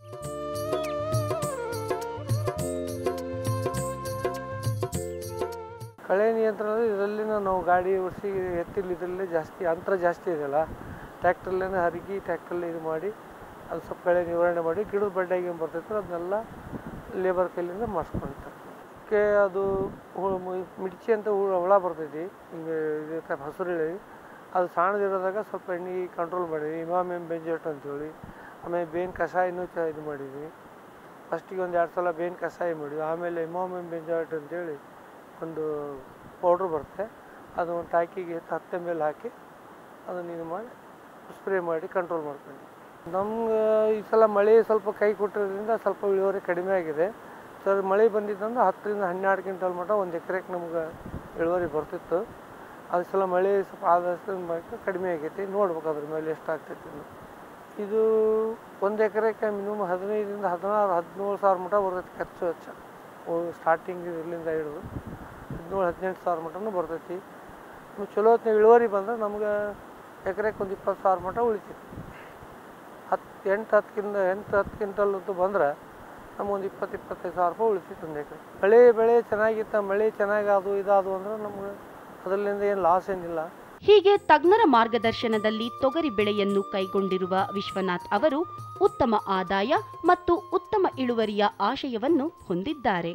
ಕಳೆ ನಿಯಂತ್ರಣ ಇದರಲ್ಲಿ ನಾವು ಗಾಡಿ ಓಡಿಸಿ ಎತ್ತಿಲ್ಲ ಇದರಲ್ಲೇ ಜಾಸ್ತಿ ಅಂತರ ಜಾಸ್ತಿ ಇದೆಯಲ್ಲ ಟ್ಯಾಕ್ಟ್ರಲ್ಲೇ ಹರಿಗಿ ಟ್ಯಾಕ್ಟ್ರಲ್ಲಿ ಇದು ಮಾಡಿ ಅದು ಸ್ವಲ್ಪ ಕಳೆ ನಿವಾರಣೆ ಮಾಡಿ ಗಿಡದ ಬಡ್ಡೆಗೆ ಏನು ಬರ್ತೈತೆ ಅದನ್ನೆಲ್ಲ ಲೇಬರ್ ಕೈಲಿಂದ ಮಾಡಿಸ್ಕೊಳ್ತಾರೆ ಅದಕ್ಕೆ ಅದು ಹುಳು ಮು- ಮಿಡ್ಚಿ ಅಂತ ಹುಳ ಹುಳ ಬರ್ತೈತಿ ಹಿಂಗೆ ಇದು ಟೈಪ್ ಹಸುರುಳಿ ಅದು ಸಣ್ಣದಿರೋದಾಗ ಸ್ವಲ್ಪ ಎಣ್ಣೆ ಕಂಟ್ರೋಲ್ ಮಾಡಿದ್ವಿ ಇಮಾಮಿಮ್ ಬೆಂಜೆಟ್ ಅಂತೇಳಿ ಆಮೇಲೆ ಬೇನ್ ಕಷಾಯನೂ ಚ ಇದು ಮಾಡಿದ್ವಿ ಫಸ್ಟಿಗೆ ಒಂದು ಎರಡು ಸಲ ಬೇನ್ ಕಷಾಯ ಮಾಡಿದ್ವಿ ಆಮೇಲೆ ಇಮಾಮಿಮ್ ಬೆಂಜೆಟ್ ಅಂತೇಳಿ ಒಂದು ಪೌಡ್ರ್ ಬರುತ್ತೆ ಅದು ಒಂದು ಟಾಕಿಗೆ ಹತ್ತೆ ಮೇಲೆ ಹಾಕಿ ಅದನ್ನು ಇದು ಮಾಡಿ ಸ್ಪ್ರೇ ಮಾಡಿ ಕಂಟ್ರೋಲ್ ಮಾಡ್ಕೊಂಡು ನಮ್ಗೆ ಈ ಸಲ ಮಳೆ ಸ್ವಲ್ಪ ಕೈ ಕೊಟ್ಟಿರೋದ್ರಿಂದ ಸ್ವಲ್ಪ ಇಳುವರಿ ಕಡಿಮೆ ಆಗಿದೆ ಸರ್ ಮಳೆ ಬಂದಿದ್ದಂದ್ರೆ ಹತ್ತರಿಂದ ಹನ್ನೆರಡು ಕ್ವಿಂಟಲ್ ಮಟ್ಟ ಒಂದು ಎಕರೆಗೆ ನಮ್ಗೆ ಇಳುವರಿ ಬರ್ತಿತ್ತು ಅದು ಸಲ ಮಳೆ ಸ್ವಲ್ಪ ಆದಷ್ಟು ಮಟ್ಟ ಕಡಿಮೆ ಆಗೈತಿ ನೋಡ್ಬೇಕು ಅದ್ರ ಮೇಲೆ ಎಷ್ಟು ಆಗ್ತೈತಿ ಅಂತ. ಇದು ಒಂದು ಎಕರೆಗೆ ಮಿನಿಮಮ್ ಹದಿನೈದರಿಂದ ಹದಿನಾರು ಹದಿನೇಳು ಸಾವಿರ ಮಟ್ಟ ಬರ್ತೈತಿ ಖರ್ಚು ವೆಚ್ಚ ಸ್ಟಾರ್ಟಿಂಗ್ ಇಲ್ಲಿಂದ ಹಿಡಿದು ಹದಿನೇಳು ಹದಿನೆಂಟು ಸಾವಿರ ಮಟನೂ ಬರ್ತೈತಿ ಆಮೇಲೆ ಚಲೋ ಹೊತ್ನಾಗ ಇಳುವರಿ ಬಂದ್ರೆ ನಮ್ಗೆ ಎಕರೆಗೆ ಒಂದು ಇಪ್ಪತ್ತು ಸಾವಿರ ಮಟ್ಟ ಉಳಿತೈತಿ ಹತ್ತು ಎಂಟು ಹತ್ತಕ್ಕಿಂತ ಎಂಟು ಹತ್ತು ಕ್ವಿಂಟಲ್ ಅಂತೂ ಬಂದ್ರೆ ನಮಗೊಂದು ಇಪ್ಪತ್ತು ಇಪ್ಪತ್ತೈದು ಸಾವಿರ ರೂಪಾಯಿ ಉಳಿತೈತಿ ಒಂದು ಎಕರೆ ಮಳೆ ಬೆಳೆ ಚೆನ್ನಾಗಿತ್ತ ಮಳೆ ಚೆನ್ನಾಗಿ ಅದು ಇದಾದು ಅಂದ್ರೆ ನಮ್ಗೆ ಅದರಿಂದ ಏನು ಲಾಸ್ ಏನಿಲ್ಲ ಹೀಗೆ ತಜ್ಞರ ಮಾರ್ಗದರ್ಶನದಲ್ಲಿ ತೊಗರಿ ಬೆಳೆಯನ್ನು ಕೈಗೊಂಡಿರುವ ವಿಶ್ವನಾಥ್ ಅವರು ಉತ್ತಮ ಆದಾಯ ಮತ್ತು ಉತ್ತಮ ಇಳುವರಿಯ ಆಶಯವನ್ನು ಹೊಂದಿದ್ದಾರೆ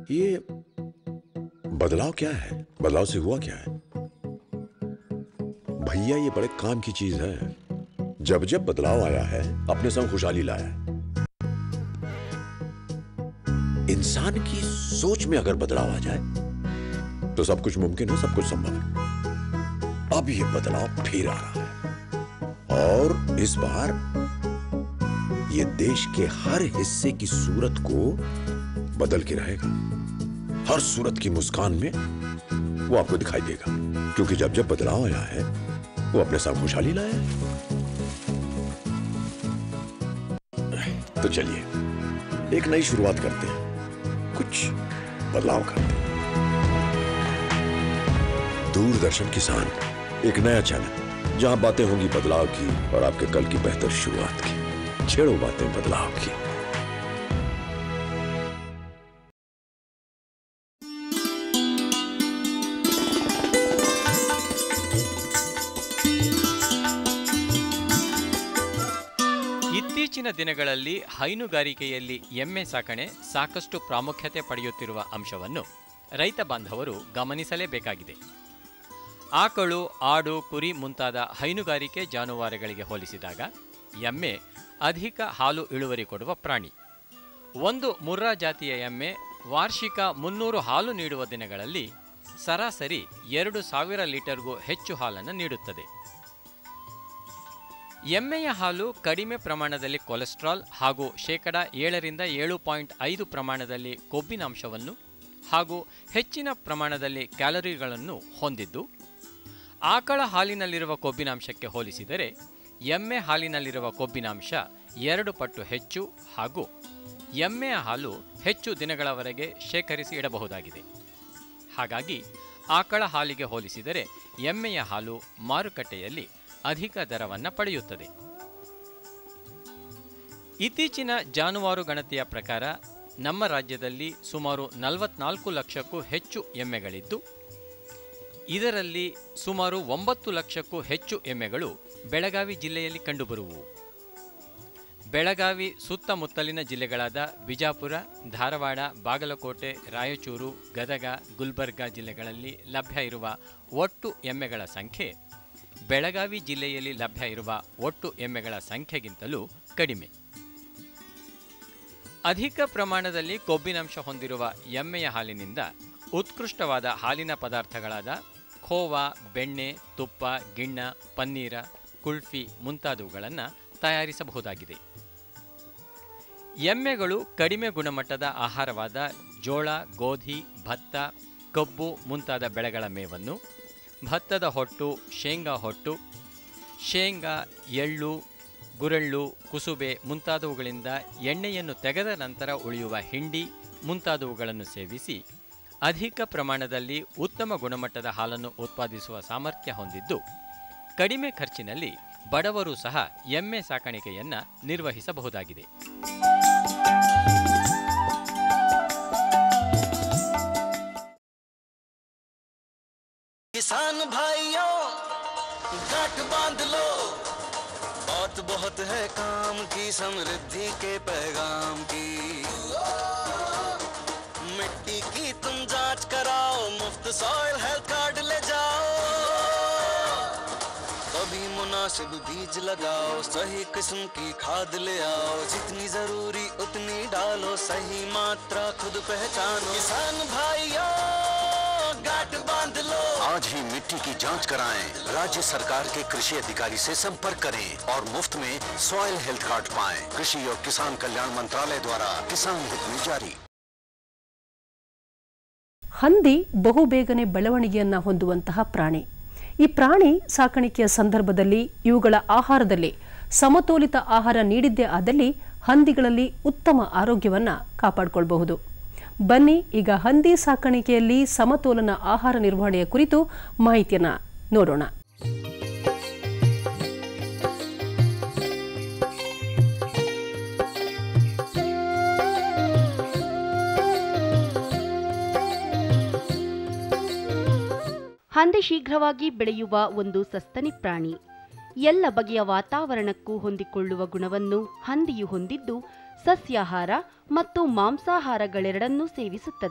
ये बदलाव क्या है बदलाव से हुआ क्या है भैया ये बड़े काम की चीज है जब जब बदलाव आया है अपने संग खुशहाली लाया है इंसान की सोच में अगर बदलाव आ जाए तो सब कुछ मुमकिन है सब कुछ संभव है अब ये बदलाव फिर आ रहा है और इस बार ये देश के हर हिस्से की सूरत को बदल के रहेगा हर सूरत की मुस्कान में वो आपको दिखाई देगा क्योंकि जब जब बदलाव आया है वो अपने साथ खुशहाली लाया है तो चलिए एक नई शुरुआत करते हैं कुछ बदलाव करते हैं दूरदर्शन किसान एक नया चैनल जहां बातें होंगी बदलाव की और आपके कल की बेहतर शुरुआत की छेड़ो बातें बदलाव की ಇತ್ತೀಚಿನ ದಿನಗಳಲ್ಲಿ ಹೈನುಗಾರಿಕೆಯಲ್ಲಿ ಎಮ್ಮೆ ಸಾಕಣೆ ಸಾಕಷ್ಟು ಪ್ರಾಮುಖ್ಯತೆ ಪಡೆಯುತ್ತಿರುವ ಅಂಶವನ್ನು ರೈತ ಬಾಂಧವರು ಗಮನಿಸಲೇಬೇಕಾಗಿದೆ ಆಕಳು ಆಡು ಕುರಿ ಮುಂತಾದ ಹೈನುಗಾರಿಕೆ ಜಾನುವಾರುಗಳಿಗೆ ಹೋಲಿಸಿದಾಗ ಎಮ್ಮೆ ಅಧಿಕ ಹಾಲು ಇಳುವರಿ ಕೊಡುವ ಪ್ರಾಣಿ ಒಂದು ಮುರ್ರಾ ಜಾತಿಯ ಎಮ್ಮೆ ವಾರ್ಷಿಕ ಮುನ್ನೂರು ಹಾಲು ನೀಡುವ ದಿನಗಳಲ್ಲಿ ಸರಾಸರಿ ಎರಡು ಸಾವಿರ ಲೀಟರ್ಗೂ ಹೆಚ್ಚು ಹಾಲನ್ನು ನೀಡುತ್ತದೆ ಎಮ್ಮೆಯ ಹಾಲು ಕಡಿಮೆ ಪ್ರಮಾಣದಲ್ಲಿ ಕೊಲೆಸ್ಟ್ರಾಲ್ ಹಾಗೂ ಶೇಕಡ ಏಳರಿಂದ ಏಳು ಪಾಯಿಂಟ್ ಐದು ಪ್ರಮಾಣದಲ್ಲಿ ಕೊಬ್ಬಿನಾಂಶವನ್ನು ಹಾಗೂ ಹೆಚ್ಚಿನ ಪ್ರಮಾಣದಲ್ಲಿ ಕ್ಯಾಲರಿಗಳನ್ನು ಹೊಂದಿದ್ದು ಆಕಳ ಹಾಲಿನಲ್ಲಿರುವ ಕೊಬ್ಬಿನಾಂಶಕ್ಕೆ ಹೋಲಿಸಿದರೆ ಎಮ್ಮೆ ಹಾಲಿನಲ್ಲಿರುವ ಕೊಬ್ಬಿನಾಂಶ ಎರಡು ಪಟ್ಟು ಹೆಚ್ಚು ಹಾಗೂ ಎಮ್ಮೆಯ ಹಾಲು ಹೆಚ್ಚು ದಿನಗಳವರೆಗೆ ಶೇಖರಿಸಿ ಇಡಬಹುದಾಗಿದೆ ಹಾಗಾಗಿ ಆಕಳ ಹಾಲಿಗೆ ಹೋಲಿಸಿದರೆ ಎಮ್ಮೆಯ ಹಾಲು ಮಾರುಕಟ್ಟೆಯಲ್ಲಿ ಅಧಿಕ ದರವನ್ನು ಪಡೆಯುತ್ತದೆ ಇತ್ತೀಚಿನ ಜಾನುವಾರು ಗಣತಿಯ ಪ್ರಕಾರ ನಮ್ಮ ರಾಜ್ಯದಲ್ಲಿ ಸುಮಾರು ನಲವತ್ನಾಲ್ಕು ಲಕ್ಷಕ್ಕೂ ಹೆಚ್ಚು ಎಮ್ಮೆಗಳಿದ್ದು ಇದರಲ್ಲಿ ಸುಮಾರು ಒಂಬತ್ತು ಲಕ್ಷಕ್ಕೂ ಹೆಚ್ಚು ಎಮ್ಮೆಗಳು ಬೆಳಗಾವಿ ಜಿಲ್ಲೆಯಲ್ಲಿ ಕಂಡುಬರುವುವು ಬೆಳಗಾವಿ ಸುತ್ತಮುತ್ತಲಿನ ಜಿಲ್ಲೆಗಳಾದ ಬಿಜಾಪುರ ಧಾರವಾಡ ಬಾಗಲಕೋಟೆ ರಾಯಚೂರು ಗದಗ ಗುಲ್ಬರ್ಗಾ ಜಿಲ್ಲೆಗಳಲ್ಲಿ ಲಭ್ಯ ಇರುವ ಒಟ್ಟು ಎಮ್ಮೆಗಳ ಸಂಖ್ಯೆ ಬೆಳಗಾವಿ ಜಿಲ್ಲೆಯಲ್ಲಿ ಲಭ್ಯ ಇರುವ ಒಟ್ಟು ಎಮ್ಮೆಗಳ ಸಂಖ್ಯೆಗಿಂತಲೂ ಕಡಿಮೆ ಅಧಿಕ ಪ್ರಮಾಣದಲ್ಲಿ ಕೊಬ್ಬಿನಾಂಶ ಹೊಂದಿರುವ ಎಮ್ಮೆಯ ಹಾಲಿನಿಂದ ಉತ್ಕೃಷ್ಟವಾದ ಹಾಲಿನ ಪದಾರ್ಥಗಳಾದ ಖೋವಾ ಬೆಣ್ಣೆ ತುಪ್ಪ ಗಿಣ್ಣ ಪನ್ನೀರ ಕುಲ್ಫಿ ಮುಂತಾದವುಗಳನ್ನು ತಯಾರಿಸಬಹುದಾಗಿದೆ ಎಮ್ಮೆಗಳು ಕಡಿಮೆ ಗುಣಮಟ್ಟದ ಆಹಾರವಾದ ಜೋಳ ಗೋಧಿ ಭತ್ತ ಕಬ್ಬು ಮುಂತಾದ ಬೆಳೆಗಳ ಮೇವನ್ನು ಭತ್ತದ ಹೊಟ್ಟು ಶೇಂಗಾ ಹೊಟ್ಟು ಶೇಂಗಾ ಎಳ್ಳು ಗುರೆಳ್ಳು ಕುಸುಬೆ ಮುಂತಾದವುಗಳಿಂದ ಎಣ್ಣೆಯನ್ನು ತೆಗೆದ ನಂತರ ಉಳಿಯುವ ಹಿಂಡಿ ಮುಂತಾದವುಗಳನ್ನು ಸೇವಿಸಿ ಅಧಿಕ ಪ್ರಮಾಣದಲ್ಲಿ ಉತ್ತಮ ಗುಣಮಟ್ಟದ ಹಾಲನ್ನು ಉತ್ಪಾದಿಸುವ ಸಾಮರ್ಥ್ಯ ಹೊಂದಿದ್ದು ಕಡಿಮೆ ಖರ್ಚಿನಲ್ಲಿ ಬಡವರು ಸಹ ಎಮ್ಮೆ ಸಾಕಾಣಿಕೆಯನ್ನು ನಿರ್ವಹಿಸಬಹುದಾಗಿದೆ किसान भाइयों गांठ बांध लो बहुत बहुत है काम की समृद्धि के पैगाम की मिट्टी की तुम जांच कराओ मुफ्त सॉइल हेल्थ कार्ड ले जाओ कभी मुनासिब बीज लगाओ सही किस्म की खाद ले आओ जितनी जरूरी उतनी डालो सही मात्रा खुद पहचानो किसान भाइयों गांठ बांध लो आज ही मिट्टी की जांच कराएं राज्य सरकार के कृषि अधिकारी से संपर्क करें और मुफ्त में सॉइल हेल्थ कार्ड पाएं कृषि और किसान कल्याण मंत्रालय द्वारा किसान हित में जारी ಹಂದಿ ಬಹುಬೇಗನೆ ಬೆಳವಣಿಗೆಯನ್ನ ಹೊಂದುವಂತಹ ಪ್ರಾಣಿ ಈ ಪ್ರಾಣಿ ಸಾಕಾಣಿಕೆಯ ಸಂದರ್ಭದಲ್ಲಿ ಇವುಗಳ ಆಹಾರದಲ್ಲಿ ಸಮತೋಲಿತ ಆಹಾರ ನೀಡಿದ್ದೇ ಆದಲ್ಲಿ ಹಂದಿಗಳಲ್ಲಿ ಉತ್ತಮ ಆರೋಗ್ಯವನ್ನ ಕಾಪಾಡಿಕೊಳ್ಳಬಹುದು ಬನ್ನಿ ಈಗ ಹಂದಿ ಸಾಕಾಣಿಕೆಯಲ್ಲಿ ಸಮತೋಲನ ಆಹಾರ ನಿರ್ವಹಣೆಯ ಕುರಿತು ಮಾಹಿತಿಯನ್ನ ನೋಡೋಣ ಹಂದಿ ಶೀಘ್ರವಾಗಿ ಬೆಳೆಯುವ ಒಂದು ಸಸ್ತನಿ ಪ್ರಾಣಿ ಎಲ್ಲ ಬಗೆಯ ವಾತಾವರಣಕ್ಕೂ ಹೊಂದಿಕೊಳ್ಳುವ ಗುಣವನ್ನು ಹಂದಿಯು ಹೊಂದಿದ್ದು ಸಸ್ಯಾಹಾರ ಮತ್ತು ಮಾಂಸಾಹಾರಗಳೆರಡನ್ನೂ ಸೇವಿಸುತ್ತದೆ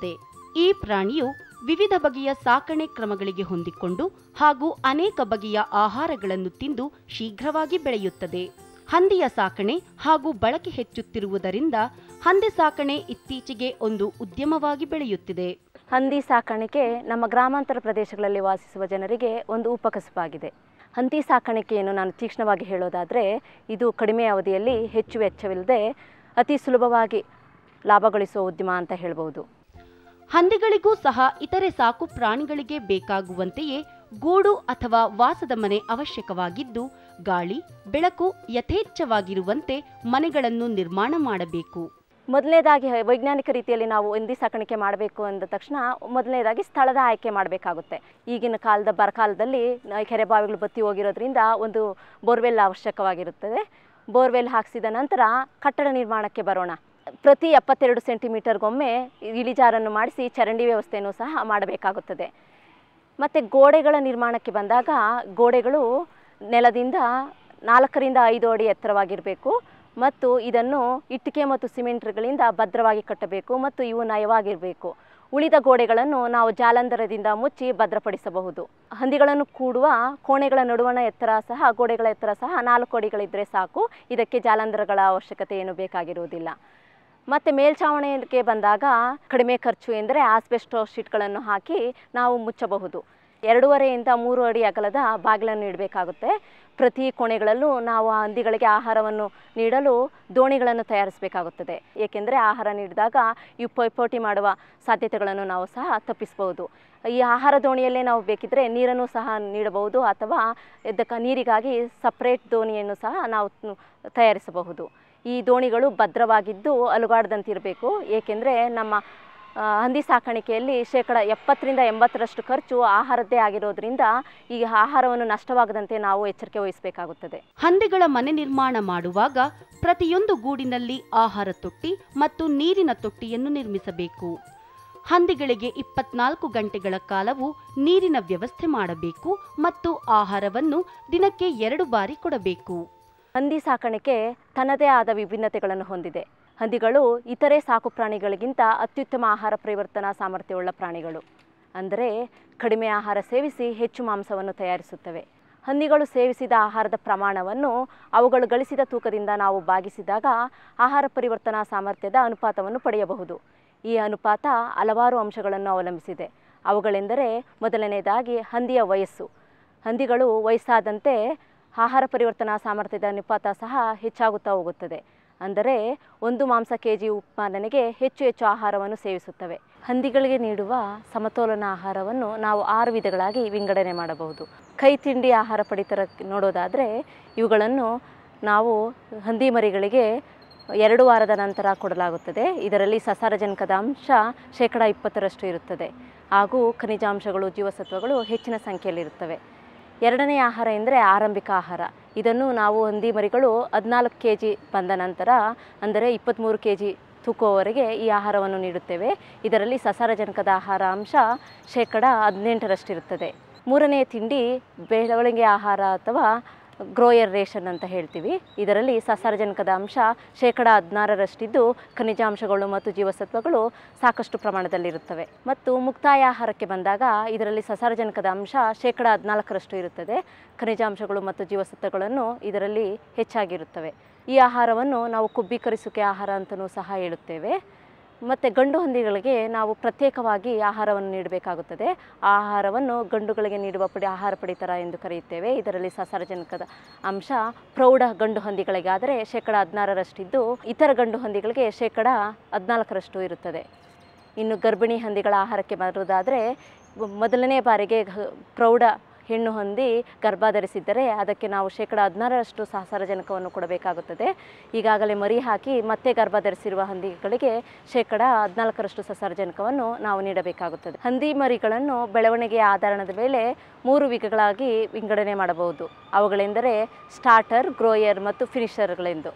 ಈ ಪ್ರಾಣಿಯು ವಿವಿಧ ಬಗೆಯ ಸಾಕಣೆ ಕ್ರಮಗಳಿಗೆ ಹೊಂದಿಕೊಂಡು ಹಾಗೂ ಅನೇಕ ಬಗೆಯ ಆಹಾರಗಳನ್ನು ತಿಂದು ಶೀಘ್ರವಾಗಿ ಬೆಳೆಯುತ್ತದೆ ಹಂದಿಯ ಸಾಕಣೆ ಹಾಗೂ ಬಳಕೆ ಹೆಚ್ಚುತ್ತಿರುವುದರಿಂದ ಹಂದಿ ಸಾಕಣೆ ಇತ್ತೀಚೆಗೆ ಒಂದು ಉದ್ಯಮವಾಗಿ ಬೆಳೆಯುತ್ತಿದೆ ಹಂದಿ ಸಾಕಾಣಿಕೆ ನಮ್ಮ ಗ್ರಾಮಾಂತರ ಪ್ರದೇಶಗಳಲ್ಲಿ ವಾಸಿಸುವ ಜನರಿಗೆ ಒಂದು ಉಪಕಸಬಾಗಿದೆ ಹಂದಿ ಸಾಕಾಣಿಕೆಯನ್ನು ನಾನು ತೀಕ್ಷ್ಣವಾಗಿ ಹೇಳೋದಾದರೆ ಇದು ಕಡಿಮೆ ಅವಧಿಯಲ್ಲಿ ಹೆಚ್ಚು ವೆಚ್ಚವಿಲ್ಲದೆ ಅತಿ ಸುಲಭವಾಗಿ ಲಾಭ ಗಳಿಸುವ ಉದ್ಯಮ ಅಂತ ಹೇಳ್ಬೋದು ಹಂದಿಗಳಿಗೂ ಸಹ ಇತರೆ ಸಾಕು ಪ್ರಾಣಿಗಳಿಗೆ ಬೇಕಾಗುವಂತೆಯೇ ಗೂಡು ಅಥವಾ ವಾಸದ ಮನೆ ಅವಶ್ಯಕವಾಗಿದ್ದು ಗಾಳಿ ಬೆಳಕು ಯಥೇಚ್ಛವಾಗಿರುವಂತೆ ಮನೆಗಳನ್ನು ನಿರ್ಮಾಣ ಮಾಡಬೇಕು ಮೊದಲನೇದಾಗಿ ವೈಜ್ಞಾನಿಕ ರೀತಿಯಲ್ಲಿ ನಾವು ಹಂದಿ ಸಾಕಾಣಿಕೆ ಮಾಡಬೇಕು ಅಂದ ತಕ್ಷಣ ಮೊದಲನೇದಾಗಿ ಸ್ಥಳದ ಆಯ್ಕೆ ಮಾಡಬೇಕಾಗುತ್ತೆ ಈಗಿನ ಕಾಲದ ಬರಕಾಲದಲ್ಲಿ ನ- ಕೆರೆ ಬಾವಿಗಳು ಬತ್ತಿ ಹೋಗಿರೋದ್ರಿಂದ ಒಂದು ಬೋರ್ವೆಲ್ ಅವಶ್ಯಕವಾಗಿರುತ್ತದೆ ಬೋರ್ವೆಲ್ ಹಾಕಿಸಿದ ನಂತರ ಕಟ್ಟಡ ನಿರ್ಮಾಣಕ್ಕೆ ಬರೋಣ ಪ್ರತಿ ಎಪ್ಪತ್ತೆರಡು ಸೆಂಟಿಮೀಟರ್ಗೊಮ್ಮೆ ಇಳಿಜಾರನ್ನು ಮಾಡಿಸಿ ಚರಂಡಿ ವ್ಯವಸ್ಥೆಯನ್ನು ಸಹ ಮಾಡಬೇಕಾಗುತ್ತದೆ ಮತ್ತು ಗೋಡೆಗಳ ನಿರ್ಮಾಣಕ್ಕೆ ಬಂದಾಗ ಗೋಡೆಗಳು ನೆಲದಿಂದ ನಾಲ್ಕರಿಂದ ಐದು ಅಡಿ ಎತ್ತರವಾಗಿರಬೇಕು ಮತ್ತು ಇದನ್ನು ಇಟ್ಟಿಗೆ ಮತ್ತು ಸಿಮೆಂಟ್ಗಳಿಂದ ಭದ್ರವಾಗಿ ಕಟ್ಟಬೇಕು ಮತ್ತು ಇವು ನಯವಾಗಿರಬೇಕು ಉಳಿದ ಗೋಡೆಗಳನ್ನು ನಾವು ಜಾಲಂಧರದಿಂದ ಮುಚ್ಚಿ ಭದ್ರಪಡಿಸಬಹುದು ಹಂದಿಗಳನ್ನು ಕೂಡುವ ಕೋಣೆಗಳ ನಡುವಣ ಎತ್ತರ ಸಹ ಗೋಡೆಗಳ ಎತ್ತರ ಸಹ ನಾಲ್ಕು ಅಡಿಗಳಿದ್ದರೆ ಸಾಕು ಇದಕ್ಕೆ ಜಾಲಂಧರಗಳ ಅವಶ್ಯಕತೆ ಏನು ಬೇಕಾಗಿರುವುದಿಲ್ಲ ಮತ್ತು ಮೇಲ್ಛಾವಣಿಗೆ ಬಂದಾಗ ಕಡಿಮೆ ಖರ್ಚು ಎಂದರೆ ಆಸ್ಬೆಸ್ಟೋ ಶೀಟ್ಗಳನ್ನು ಹಾಕಿ ನಾವು ಮುಚ್ಚಬಹುದು ಎರಡೂವರೆಯಿಂದ ಮೂರು ಅಡಿ ಅಗಲದ ಬಾಗಿಲನ್ನು ಇಡಬೇಕಾಗುತ್ತೆ ಪ್ರತಿ ಕೋಣೆಗಳಲ್ಲೂ ನಾವು ಆ ಹಂದಿಗಳಿಗೆ ಆಹಾರವನ್ನು ನೀಡಲು ದೋಣಿಗಳನ್ನು ತಯಾರಿಸಬೇಕಾಗುತ್ತದೆ ಏಕೆಂದರೆ ಆಹಾರ ನೀಡಿದಾಗ ಇವು ಪೈಪೋಟಿ ಮಾಡುವ ಸಾಧ್ಯತೆಗಳನ್ನು ನಾವು ಸಹ ತಪ್ಪಿಸಬಹುದು ಈ ಆಹಾರ ದೋಣಿಯಲ್ಲೇ ನಾವು ಬೇಕಿದ್ದರೆ ನೀರನ್ನು ಸಹ ನೀಡಬಹುದು ಅಥವಾ ಇದಕ್ಕೆ ನೀರಿಗಾಗಿ ಸಪ್ರೇಟ್ ದೋಣಿಯನ್ನು ಸಹ ನಾವು ತಯಾರಿಸಬಹುದು ಈ ದೋಣಿಗಳು ಭದ್ರವಾಗಿದ್ದು ಅಲುಗಾಡದಂತಿರಬೇಕು ಏಕೆಂದರೆ ನಮ್ಮ ಆ, ಹಂದಿ ಸಾಕಾಣಿಕೆಯಲ್ಲಿ ಶೇಕಡ ಎಪ್ಪತ್ತರಿಂದ ಎಂಬತ್ತರಷ್ಟು ಖರ್ಚು ಆಹಾರದ್ದೇ ಆಗಿರೋದ್ರಿಂದ ಈ ಆಹಾರವನ್ನು ನಷ್ಟವಾಗದಂತೆ ನಾವು ಎಚ್ಚರಿಕೆ ವಹಿಸಬೇಕಾಗುತ್ತದೆ ಹಂದಿಗಳ ಮನೆ ನಿರ್ಮಾಣ ಮಾಡುವಾಗ ಪ್ರತಿಯೊಂದು ಗೂಡಿನಲ್ಲಿ ಆಹಾರ ತೊಟ್ಟಿ ಮತ್ತು ನೀರಿನ ತೊಟ್ಟಿಯನ್ನು ನಿರ್ಮಿಸಬೇಕು ಹಂದಿಗಳಿಗೆ ಇಪ್ಪತ್ನಾಲ್ಕು ಗಂಟೆಗಳ ಕಾಲವು ನೀರಿನ ವ್ಯವಸ್ಥೆ ಮಾಡಬೇಕು ಮತ್ತು ಆಹಾರವನ್ನು ದಿನಕ್ಕೆ ಎರಡು ಬಾರಿ ಕೊಡಬೇಕು ಹಂದಿ ಸಾಕಾಣಿಕೆ ತನ್ನದೇ ಆದ ವಿಭಿನ್ನತೆಗಳನ್ನು ಹೊಂದಿದೆ ಹಂದಿಗಳು ಇತರೆ ಸಾಕು ಪ್ರಾಣಿಗಳಿಗಿಂತ ಅತ್ಯುತ್ತಮ ಆಹಾರ ಪರಿವರ್ತನಾ ಸಾಮರ್ಥ್ಯವುಳ್ಳ ಪ್ರಾಣಿಗಳು ಅಂದರೆ ಕಡಿಮೆ ಆಹಾರ ಸೇವಿಸಿ ಹೆಚ್ಚು ಮಾಂಸವನ್ನು ತಯಾರಿಸುತ್ತವೆ ಹಂದಿಗಳು ಸೇವಿಸಿದ ಆಹಾರದ ಪ್ರಮಾಣವನ್ನು ಅವುಗಳು ಗಳಿಸಿದ ತೂಕದಿಂದ ನಾವು ಭಾಗಿಸಿದಾಗ ಆಹಾರ ಪರಿವರ್ತನಾ ಸಾಮರ್ಥ್ಯದ ಅನುಪಾತವನ್ನು ಪಡೆಯಬಹುದು ಈ ಅನುಪಾತ ಹಲವಾರು ಅಂಶಗಳನ್ನು ಅವಲಂಬಿಸಿದೆ ಅವುಗಳೆಂದರೆ ಮೊದಲನೇದಾಗಿ ಹಂದಿಯ ವಯಸ್ಸು ಹಂದಿಗಳು ವಯಸ್ಸಾದಂತೆ ಆಹಾರ ಪರಿವರ್ತನಾ ಸಾಮರ್ಥ್ಯದ ಅನುಪಾತ ಸಹ ಹೆಚ್ಚಾಗುತ್ತಾ ಹೋಗುತ್ತದೆ ಅಂದರೆ ಒಂದು ಮಾಂಸ ಕೆ ಜಿ ಉತ್ಪಾದನೆಗೆ ಹೆಚ್ಚು ಹೆಚ್ಚು ಆಹಾರವನ್ನು ಸೇವಿಸುತ್ತವೆ ಹಂದಿಗಳಿಗೆ ನೀಡುವ ಸಮತೋಲನ ಆಹಾರವನ್ನು ನಾವು ಆರು ವಿಧಗಳಾಗಿ ವಿಂಗಡಣೆ ಮಾಡಬಹುದು ಕೈ ತಿಂಡಿ ಆಹಾರ ಪಡಿತರ ನೋಡೋದಾದರೆ ಇವುಗಳನ್ನು ನಾವು ಹಂದಿ ಮರಿಗಳಿಗೆ ಎರಡು ವಾರದ ನಂತರ ಕೊಡಲಾಗುತ್ತದೆ ಇದರಲ್ಲಿ ಸಸಾರಜನಕದ ಅಂಶ ಶೇಕಡ ಇಪ್ಪತ್ತರಷ್ಟು ಇರುತ್ತದೆ ಹಾಗೂ ಖನಿಜಾಂಶಗಳು ಜೀವಸತ್ವಗಳು ಹೆಚ್ಚಿನ ಸಂಖ್ಯೆಯಲ್ಲಿರುತ್ತವೆ ಎರಡನೇ ಆಹಾರ ಎಂದರೆ ಆರಂಭಿಕ ಆಹಾರ ಇದನ್ನು ನಾವು ಹಂದಿ ಮರಿಗಳು ಹದಿನಾಲ್ಕು ಕೆ ಜಿ ಬಂದ ನಂತರ ಅಂದರೆ ಇಪ್ಪತ್ತ್ಮೂರು ಕೆ ಜಿ ತೂಕುವವರೆಗೆ ಈ ಆಹಾರವನ್ನು ನೀಡುತ್ತೇವೆ ಇದರಲ್ಲಿ ಸಸಾರಜನಕದ ಆಹಾರ ಅಂಶ ಶೇಕಡ ಹದಿನೆಂಟರಷ್ಟಿರುತ್ತದೆ ಮೂರನೆಯ ತಿಂಡಿ ಬೆಳವಣಿಗೆ ಆಹಾರ ಅಥವಾ ಗ್ರೋಯರ್ ರೇಷನ್ ಅಂತ ಹೇಳ್ತೀವಿ ಇದರಲ್ಲಿ ಸಸಾರಜನಕದ ಅಂಶ ಶೇಕಡ ಹದಿನಾರರಷ್ಟಿದ್ದು ಖನಿಜಾಂಶಗಳು ಮತ್ತು ಜೀವಸತ್ವಗಳು ಸಾಕಷ್ಟು ಪ್ರಮಾಣದಲ್ಲಿರುತ್ತವೆ ಮತ್ತು ಮುಕ್ತಾಯ ಆಹಾರಕ್ಕೆ ಬಂದಾಗ ಇದರಲ್ಲಿ ಸಸಾರಜನಕದ ಅಂಶ ಶೇಕಡ ಹದಿನಾಲ್ಕರಷ್ಟು ಇರುತ್ತದೆ ಖನಿಜಾಂಶಗಳು ಮತ್ತು ಜೀವಸತ್ವಗಳನ್ನು ಇದರಲ್ಲಿ ಹೆಚ್ಚಾಗಿರುತ್ತವೆ ಈ ಆಹಾರವನ್ನು ನಾವು ಕುಬ್ಬೀಕರಿಸುವಿಕೆ ಆಹಾರ ಅಂತಲೂ ಸಹ ಹೇಳುತ್ತೇವೆ ಮತ್ತು ಗಂಡು ಹಂದಿಗಳಿಗೆ ನಾವು ಪ್ರತ್ಯೇಕವಾಗಿ ಆಹಾರವನ್ನು ನೀಡಬೇಕಾಗುತ್ತದೆ ಆ ಆಹಾರವನ್ನು ಗಂಡುಗಳಿಗೆ ನೀಡುವ ಪಡಿ ಆಹಾರ ಪಡಿತರ ಎಂದು ಕರೆಯುತ್ತೇವೆ ಇದರಲ್ಲಿ ಸಸಾರಜನಕದ ಅಂಶ ಪ್ರೌಢ ಗಂಡು ಹಂದಿಗಳಿಗಾದರೆ ಶೇಕಡ ಹದಿನಾರರಷ್ಟಿದ್ದು ಇತರ ಗಂಡು ಹಂದಿಗಳಿಗೆ ಶೇಕಡ ಹದಿನಾಲ್ಕರಷ್ಟು ಇರುತ್ತದೆ ಇನ್ನು ಗರ್ಭಿಣಿ ಹಂದಿಗಳ ಆಹಾರಕ್ಕೆ ಬರುವುದಾದರೆ ಮೊದಲನೇ ಬಾರಿಗೆ ಘ- ಪ್ರೌಢ ಹೆಣ್ಣು ಹೊಂದಿ ಗರ್ಭ ಧರಿಸಿದ್ದರೆ ಅದಕ್ಕೆ ನಾವು ಶೇಕಡ ಹದಿನಾರರಷ್ಟು ಸಸಾರಜನಕವನ್ನು ಕೊಡಬೇಕಾಗುತ್ತದೆ ಈಗಾಗಲೇ ಮರಿ ಹಾಕಿ ಮತ್ತೆ ಗರ್ಭ ಧರಿಸಿರುವ ಹಂದಿಗಳಿಗೆ ಶೇಕಡ ಹದಿನಾಲ್ಕರಷ್ಟು ಸಸಾರಜನಕವನ್ನು ನಾವು ನೀಡಬೇಕಾಗುತ್ತದೆ ಹಂದಿ ಮರಿಗಳನ್ನು ಬೆಳವಣಿಗೆಯ ಆಧಾರದ ಮೇಲೆ ಮೂರು ವಿಧಗಳಾಗಿ ವಿಂಗಡಣೆ ಮಾಡಬಹುದು ಅವುಗಳೆಂದರೆ ಸ್ಟಾರ್ಟರ್ ಗ್ರೋಯರ್ ಮತ್ತು ಫಿನಿಷರ್ಗಳೆಂದು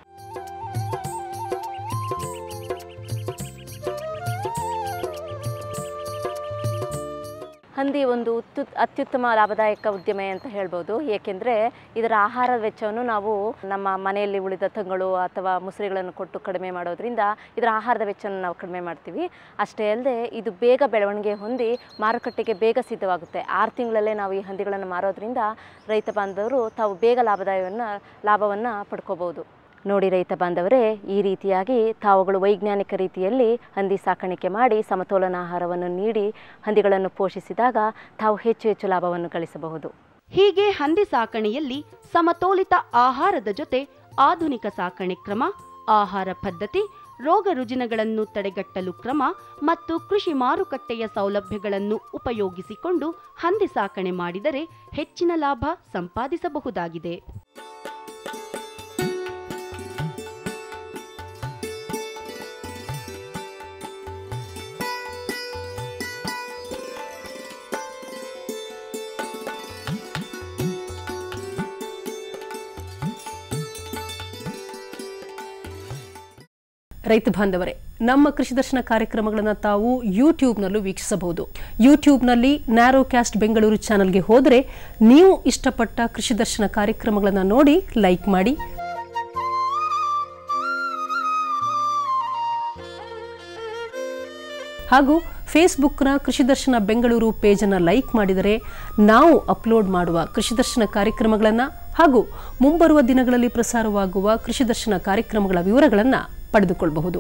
ಹಂದಿ ಒಂದು ಉತ್ತು ಅತ್ಯುತ್ತಮ ಲಾಭದಾಯಕ ಉದ್ಯಮ ಅಂತ ಹೇಳ್ಬೋದು ಏಕೆಂದರೆ ಇದರ ಆಹಾರ ವೆಚ್ಚವನ್ನು ನಾವು ನಮ್ಮ ಮನೆಯಲ್ಲಿ ಉಳಿದ ತಂಗಳು ಅಥವಾ ಮುಸ್ರಿಗಳನ್ನು ಕೊಟ್ಟು ಕಡಿಮೆ ಮಾಡೋದ್ರಿಂದ ಇದರ ಆಹಾರದ ವೆಚ್ಚವನ್ನು ನಾವು ಕಡಿಮೆ ಮಾಡ್ತೀವಿ ಅಷ್ಟೇ ಅಲ್ಲದೆ ಇದು ಬೇಗ ಬೆಳವಣಿಗೆ ಹೊಂದಿ ಮಾರುಕಟ್ಟೆಗೆ ಬೇಗ ಸಿದ್ಧವಾಗುತ್ತೆ ಆರು ತಿಂಗಳಲ್ಲೇ ನಾವು ಈ ಹಂದಿಗಳನ್ನು ಮಾರೋದ್ರಿಂದ ರೈತ ಬಾಂಧವರು ತಾವು ಬೇಗ ಲಾಭದಾಯವನ್ನು ಲಾಭವನ್ನು ಪಡ್ಕೋಬೋದು ನೋಡಿ ರೈತ ಬಾಂಧವರೇ ಈ ರೀತಿಯಾಗಿ ತಾವುಗಳು ವೈಜ್ಞಾನಿಕ ರೀತಿಯಲ್ಲಿ ಹಂದಿ ಸಾಕಾಣಿಕೆ ಮಾಡಿ ಸಮತೋಲನ ಆಹಾರವನ್ನು ನೀಡಿ ಹಂದಿಗಳನ್ನು ಪೋಷಿಸಿದಾಗ ತಾವು ಹೆಚ್ಚು ಹೆಚ್ಚು ಲಾಭವನ್ನು ಗಳಿಸಬಹುದು ಹೀಗೆ ಹಂದಿ ಸಾಕಣೆಯಲ್ಲಿ ಸಮತೋಲಿತ ಆಹಾರದ ಜೊತೆ ಆಧುನಿಕ ಸಾಕಣೆ ಕ್ರಮ ಆಹಾರ ಪದ್ಧತಿ ರೋಗ ರುಜಿನಗಳನ್ನು ತಡೆಗಟ್ಟಲು ಕ್ರಮ ಮತ್ತು ಕೃಷಿ ಮಾರುಕಟ್ಟೆಯ ಸೌಲಭ್ಯಗಳನ್ನು ಉಪಯೋಗಿಸಿಕೊಂಡು ಹಂದಿ ಸಾಕಣೆ ಮಾಡಿದರೆ ಹೆಚ್ಚಿನ ಲಾಭ ಸಂಪಾದಿಸಬಹುದಾಗಿದೆ ರೈತ ಬಾಂಧವರೇ ನಮ್ಮ ಕೃಷಿ ದರ್ಶನ ಕಾರ್ಯಕ್ರಮಗಳನ್ನು ತಾವು ಯೂಟ್ಯೂಬ್ನಲ್ಲೂ ವೀಕ್ಷಿಸಬಹುದು ಯೂಟ್ಯೂಬ್ನಲ್ಲಿ ನ್ಯಾರೋ ಕ್ಯಾಸ್ಟ್ ಬೆಂಗಳೂರು ಚಾನಲ್ಗೆ ಹೋದರೆ ನೀವು ಇಷ್ಟಪಟ್ಟ ಕೃಷಿ ದರ್ಶನ ಕಾರ್ಯಕ್ರಮಗಳನ್ನು ನೋಡಿ ಲೈಕ್ ಮಾಡಿ ಹಾಗೂ ಫೇಸ್ಬುಕ್ನ ಕೃಷಿ ದರ್ಶನ ಬೆಂಗಳೂರು ಪೇಜನ್ನು ಲೈಕ್ ಮಾಡಿದರೆ ನಾವು ಅಪ್ಲೋಡ್ ಮಾಡುವ ಕೃಷಿ ದರ್ಶನ ಕಾರ್ಯಕ್ರಮಗಳನ್ನು ಹಾಗೂ ಮುಂಬರುವ ದಿನಗಳಲ್ಲಿ ಪ್ರಸಾರವಾಗುವ ಕೃಷಿ ದರ್ಶನ ಕಾರ್ಯಕ್ರಮಗಳ ವಿವರಗಳನ್ನು ಪಡೆದುಕೊಳ್ಳಬಹುದು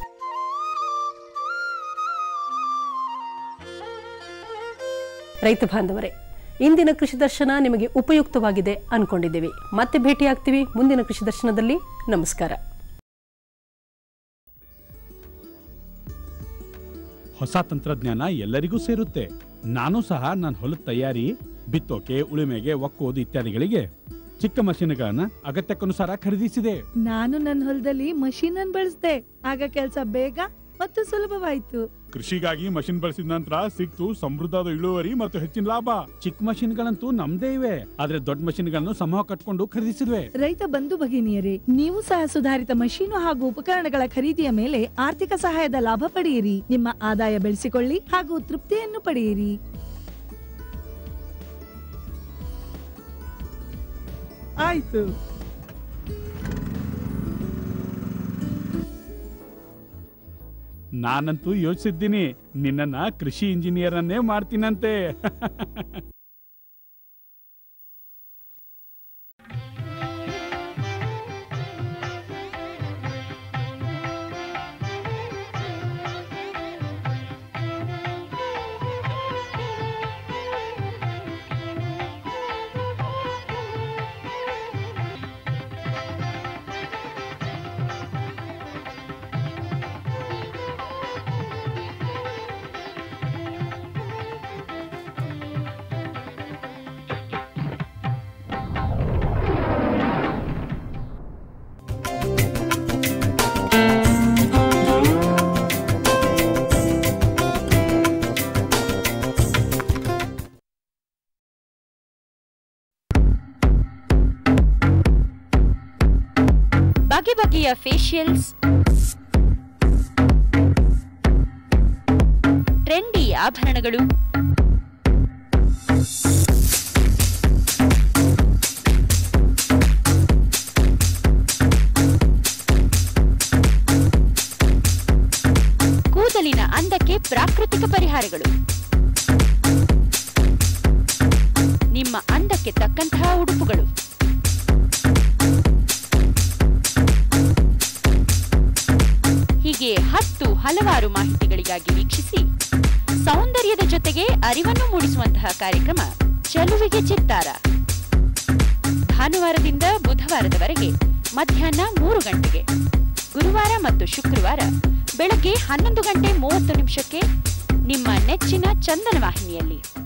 ರೈತ ಬಾಂಧವರೇ ಇಂದಿನ ಕೃಷಿ ದರ್ಶನ ನಿಮಗೆ ಉಪಯುಕ್ತವಾಗಿದೆ ಅನ್ಕೊಂಡಿದ್ದೇವೆ ಮತ್ತೆ ಭೇಟಿಯಾಗ್ತೀವಿ ಮುಂದಿನ ಕೃಷಿ ದರ್ಶನದಲ್ಲಿ ನಮಸ್ಕಾರ ಹೊಸ ತಂತ್ರಜ್ಞಾನ ಎಲ್ಲರಿಗೂ ಸೇರುತ್ತೆ ನಾನು ಸಹ ನನ್ನ ಹೊಲದ ತಯಾರಿ ಬಿತ್ತೋಕೆ ಉಳುಮೆಗೆ ಒಕ್ಕೋದು ಇತ್ಯಾದಿಗಳಿಗೆ ಚಿಕ್ಕ ಮಷೀನ್ಗಳನ್ನ ಅಗತ್ಯಕ್ಕನುಸಾರ ಖರೀದಿಸಿದೆ ನಾನು ನನ್ನ ಹೊಲದಲ್ಲಿ ಮಷೀನ್ ಅನ್ನು ಬಳಸ್ದೆ ಆಗ ಕೆಲಸ ಬೇಗ ಮತ್ತು ಸುಲಭವಾಯ್ತು ಕೃಷಿಗಾಗಿ ಮಷಿನ್ ಬಳಸಿದ ನಂತರ ಸಿಕ್ತು ಸಮೃದ್ಧದ ಇಳುವರಿ ಮತ್ತು ಹೆಚ್ಚಿನ ಲಾಭ ಚಿಕ್ಕ ಮಷಿನ್ಗಳಂತೂ ನಮ್ದೇ ಇವೆ ಆದ್ರೆ ದೊಡ್ಡ ಮಷಿನ್ಗಳನ್ನು ಸಮೂಹ ಕಟ್ಕೊಂಡು ಖರೀದಿಸಿದ್ವಿ ರೈತ ಬಂಧು ಭಗಿನಿಯರೇ ನೀವು ಸಹ ಸುಧಾರಿತ ಮಷೀನು ಹಾಗೂ ಉಪಕರಣಗಳ ಖರೀದಿಯ ಮೇಲೆ ಆರ್ಥಿಕ ಸಹಾಯದ ಲಾಭ ಪಡೆಯಿರಿ ನಿಮ್ಮ ಆದಾಯ ಬೆಳೆಸಿಕೊಳ್ಳಿ ಹಾಗೂ ತೃಪ್ತಿಯನ್ನು ಪಡೆಯಿರಿ ಆಯ್ತು ನಾನಂತೂ ಯೋಚಿಸಿದ್ದೀನಿ ನಿನ್ನನ್ನ ಕೃಷಿ ಇಂಜಿನಿಯರ್ ಅನ್ನೇ ಮಾಡ್ತೀನಂತೆ ಬಗೆ ಬಗೆಯ ಫೇಶಿಯಲ್ಸ್ ಟ್ರೆಂಡಿ ಆಭರಣಗಳು ಕೂದಲಿನ ಅಂದಕ್ಕೆ ಪ್ರಾಕೃತಿಕ ಪರಿಹಾರಗಳು ನಿಮ್ಮ ಅಂದಕ್ಕೆ ತಕ್ಕಂತಹ ಉಡುಪುಗಳು ಹೀಗೆ ಹತ್ತು ಹಲವಾರು ಮಾಹಿತಿಗಳಿಗಾಗಿ ವೀಕ್ಷಿಸಿ ಸೌಂದರ್ಯದ ಜೊತೆಗೆ ಅರಿವನ್ನು ಮೂಡಿಸುವಂತಹ ಕಾರ್ಯಕ್ರಮ ಚಲುವಿಗೆ ಚಿತ್ತಾರ ಭಾನುವಾರದಿಂದ ಬುಧವಾರದವರೆಗೆ ಮಧ್ಯಾಹ್ನ ಮೂರು ಗಂಟೆಗೆ ಗುರುವಾರ ಮತ್ತು ಶುಕ್ರವಾರ ಬೆಳಗ್ಗೆ ಹನ್ನೊಂದು ಗಂಟೆ ಮೂವತ್ತು ನಿಮಿಷಕ್ಕೆ ನಿಮ್ಮ ನೆಚ್ಚಿನ ಚಂದನ ವಾಹಿನಿಯಲ್ಲಿ